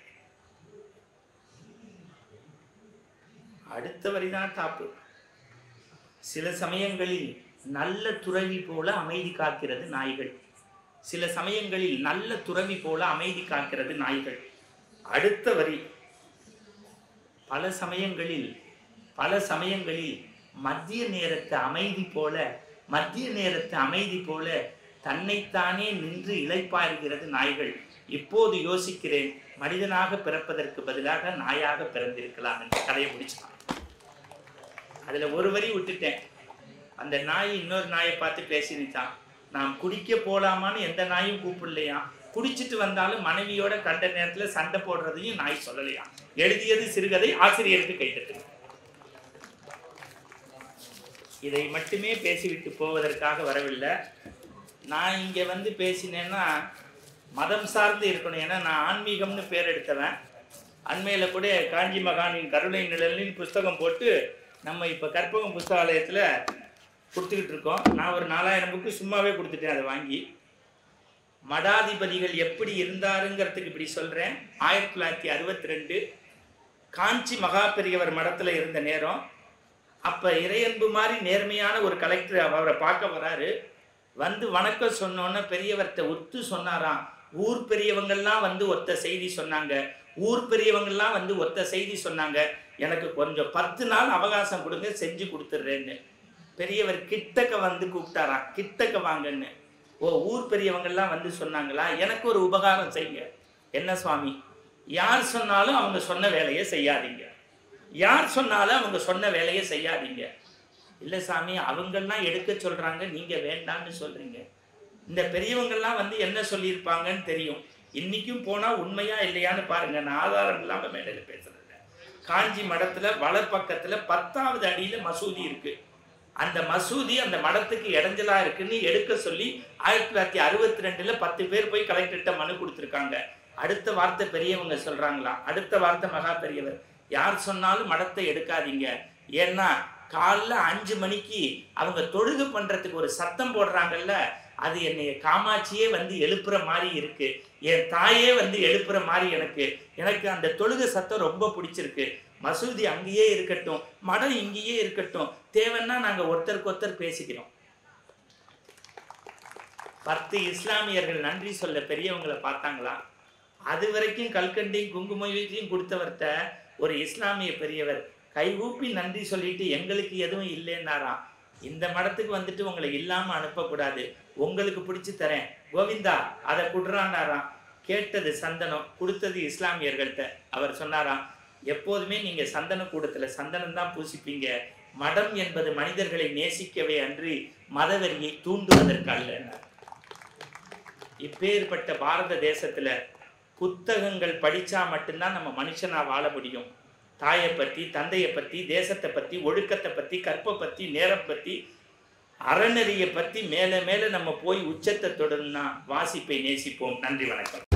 அடுத்த வரிதான் டாப்பு சில சமயங்களில் நல்ல துறவி போல அமைதி காக்கிறது நாய்கள் சில சமயங்களில் நல்ல துறவி போல அமைதி காக்கிறது நாய்கள் அடுத்த வரி பல சமயங்களில் பல சமயங்களில் மத்திய நேரத்து அமைதி போல மத்திய நேரத்து அமைதி போல தன்னைத்தானே நின்று இளைப்பாறுகிறது நாய்கள் இப்போது யோசிக்கிறேன் மனிதனாக பிறப்பதற்கு பதிலாக நாயாக பிறந்திருக்கலாம் என்று கதையை முடிச்சான் அதுல ஒரு வரி விட்டுட்டேன் அந்த நாய் இன்னொரு நாயை பார்த்து பேசினிச்சான் நாம் குடிக்க போலாமான்னு எந்த நாயும் கூப்பிடலையா குடிச்சிட்டு வந்தாலும் மனைவியோட கண்ட நேரத்துல சண்டை போடுறதையும் நாய் சொல்லலையா எழுதியது சிறுகதை ஆசிரியருக்கு கைத்தட்டு இதை மட்டுமே பேசிவிட்டு போவதற்காக வரவில்லை நான் இங்க வந்து பேசினேன்னா மதம் சார்ந்து இருக்கணும் ஏன்னா நான் ஆன்மீகம்னு பேர் எடுத்தவன் அண்மையில கூட காஞ்சி மகானின் கருணை நிழலின் புஸ்தகம் போட்டு நம்ம இப்ப கற்பகம் புஸ்தகாலயத்துல கொடுத்துக்கிட்டு இருக்கோம் நான் ஒரு நாலாயிரம் புக்கு சும்மாவே கொடுத்துட்டேன் அதை வாங்கி மடாதிபதிகள் எப்படி இருந்தாருங்கிறதுக்கு இப்படி சொல்றேன் ஆயிரத்தி தொள்ளாயிரத்தி அறுபத்தி ரெண்டு காஞ்சி மகா பெரியவர் மடத்துல இருந்த நேரம் அப்ப இறையன்பு மாதிரி நேர்மையான ஒரு கலெக்டர் அவரை பார்க்க வராரு வந்து வணக்கம் சொன்னோன்னே பெரியவர்கிட்ட ஒத்து சொன்னாராம் ஊர் பெரியவங்கெல்லாம் வந்து ஒத்த செய்தி சொன்னாங்க ஊர் பெரியவங்கெல்லாம் வந்து ஒத்த செய்தி சொன்னாங்க எனக்கு கொஞ்சம் பத்து நாள் அவகாசம் கொடுங்க செஞ்சு கொடுத்துட்றேன்னு பெரியவர் கிட்டக்க வந்து கூப்பிட்டாராம் கிட்டக்க வாங்கன்னு ஓ ஊர் பெரியவங்கெல்லாம் வந்து சொன்னாங்களா எனக்கு ஒரு உபகாரம் செய்யுங்க என்ன சுவாமி யார் சொன்னாலும் அவங்க சொன்ன வேலையை செய்யாதீங்க யார் சொன்னாலும் அவங்க சொன்ன வேலையை செய்யாதீங்க இல்லை சாமி அவங்கெல்லாம் எடுக்க சொல்றாங்க நீங்க வேண்டாம்னு சொல்றீங்க இந்த பெரியவங்கெல்லாம் வந்து என்ன சொல்லியிருப்பாங்கன்னு தெரியும் இன்னைக்கும் போனா உண்மையா இல்லையான்னு பாருங்க நான் ஆதாரம் இல்லாம மேடையில பேசுறேன் காஞ்சி மடத்துல வலப்பக்கத்துல பத்தாவது அடியில மசூதி இருக்கு அந்த மசூதி அந்த மடத்துக்கு இடைஞ்சலா இருக்குன்னு எடுக்க சொல்லி ஆயிரத்தி தொள்ளாயிரத்தி அறுபத்தி ரெண்டுல பத்து பேர் போய் கலெக்டர்கிட்ட மனு கொடுத்துருக்காங்க அடுத்த வார்த்தை பெரியவங்க சொல்றாங்களா அடுத்த வார்த்தை மகா பெரியவர் யார் சொன்னாலும் மடத்தை எடுக்காதீங்க ஏன்னா காலைல அஞ்சு மணிக்கு அவங்க தொழுகு பண்றதுக்கு ஒரு சத்தம் போடுறாங்கல்ல அது என்னைய காமாட்சியே வந்து எழுப்புற மாதிரி இருக்கு என் தாயே வந்து எழுப்புற மாதிரி எனக்கு எனக்கு அந்த தொழுகை சத்தம் ரொம்ப பிடிச்சிருக்கு மசூதி அங்கேயே இருக்கட்டும் மடம் இங்கேயே இருக்கட்டும் தேவைன்னா நாங்க ஒருத்தருக்கு ஒருத்தர் பேசிக்கிறோம் பத்து இஸ்லாமியர்கள் நன்றி சொல்ல பெரியவங்களை பார்த்தாங்களா அது வரைக்கும் கல்கண்டையும் குங்குமத்தையும் கொடுத்தவர்கிட்ட ஒரு இஸ்லாமிய பெரியவர் கைகூப்பி நன்றி சொல்லிட்டு எங்களுக்கு எதுவும் இல்லைன்னாராம் இந்த மடத்துக்கு வந்துட்டு உங்களை இல்லாம அனுப்பக்கூடாது உங்களுக்கு பிடிச்சு தரேன் கோவிந்தா அதை குடுறானாராம் கேட்டது சந்தனம் கொடுத்தது இஸ்லாமியர்கள்ட்ட அவர் சொன்னாராம் எப்போதுமே நீங்க சந்தன கூடத்துல சந்தனம் தான் பூசிப்பீங்க மடம் என்பது மனிதர்களை நேசிக்கவே அன்றி மதவெறியை தூண்டுவதற்கு அல்ல இப்பேற்பட்ட பாரத தேசத்துல புத்தகங்கள் படிச்சா மட்டும்தான் நம்ம மனுஷனா வாழ முடியும் தாயை பத்தி தந்தையை பத்தி தேசத்தை பத்தி ஒழுக்கத்தை பத்தி கற்பை பத்தி நேரம் பத்தி அறநெறியை பத்தி மேல மேல நம்ம போய் உச்சத்தை தொடரணும்னா வாசிப்பை நேசிப்போம் நன்றி வணக்கம்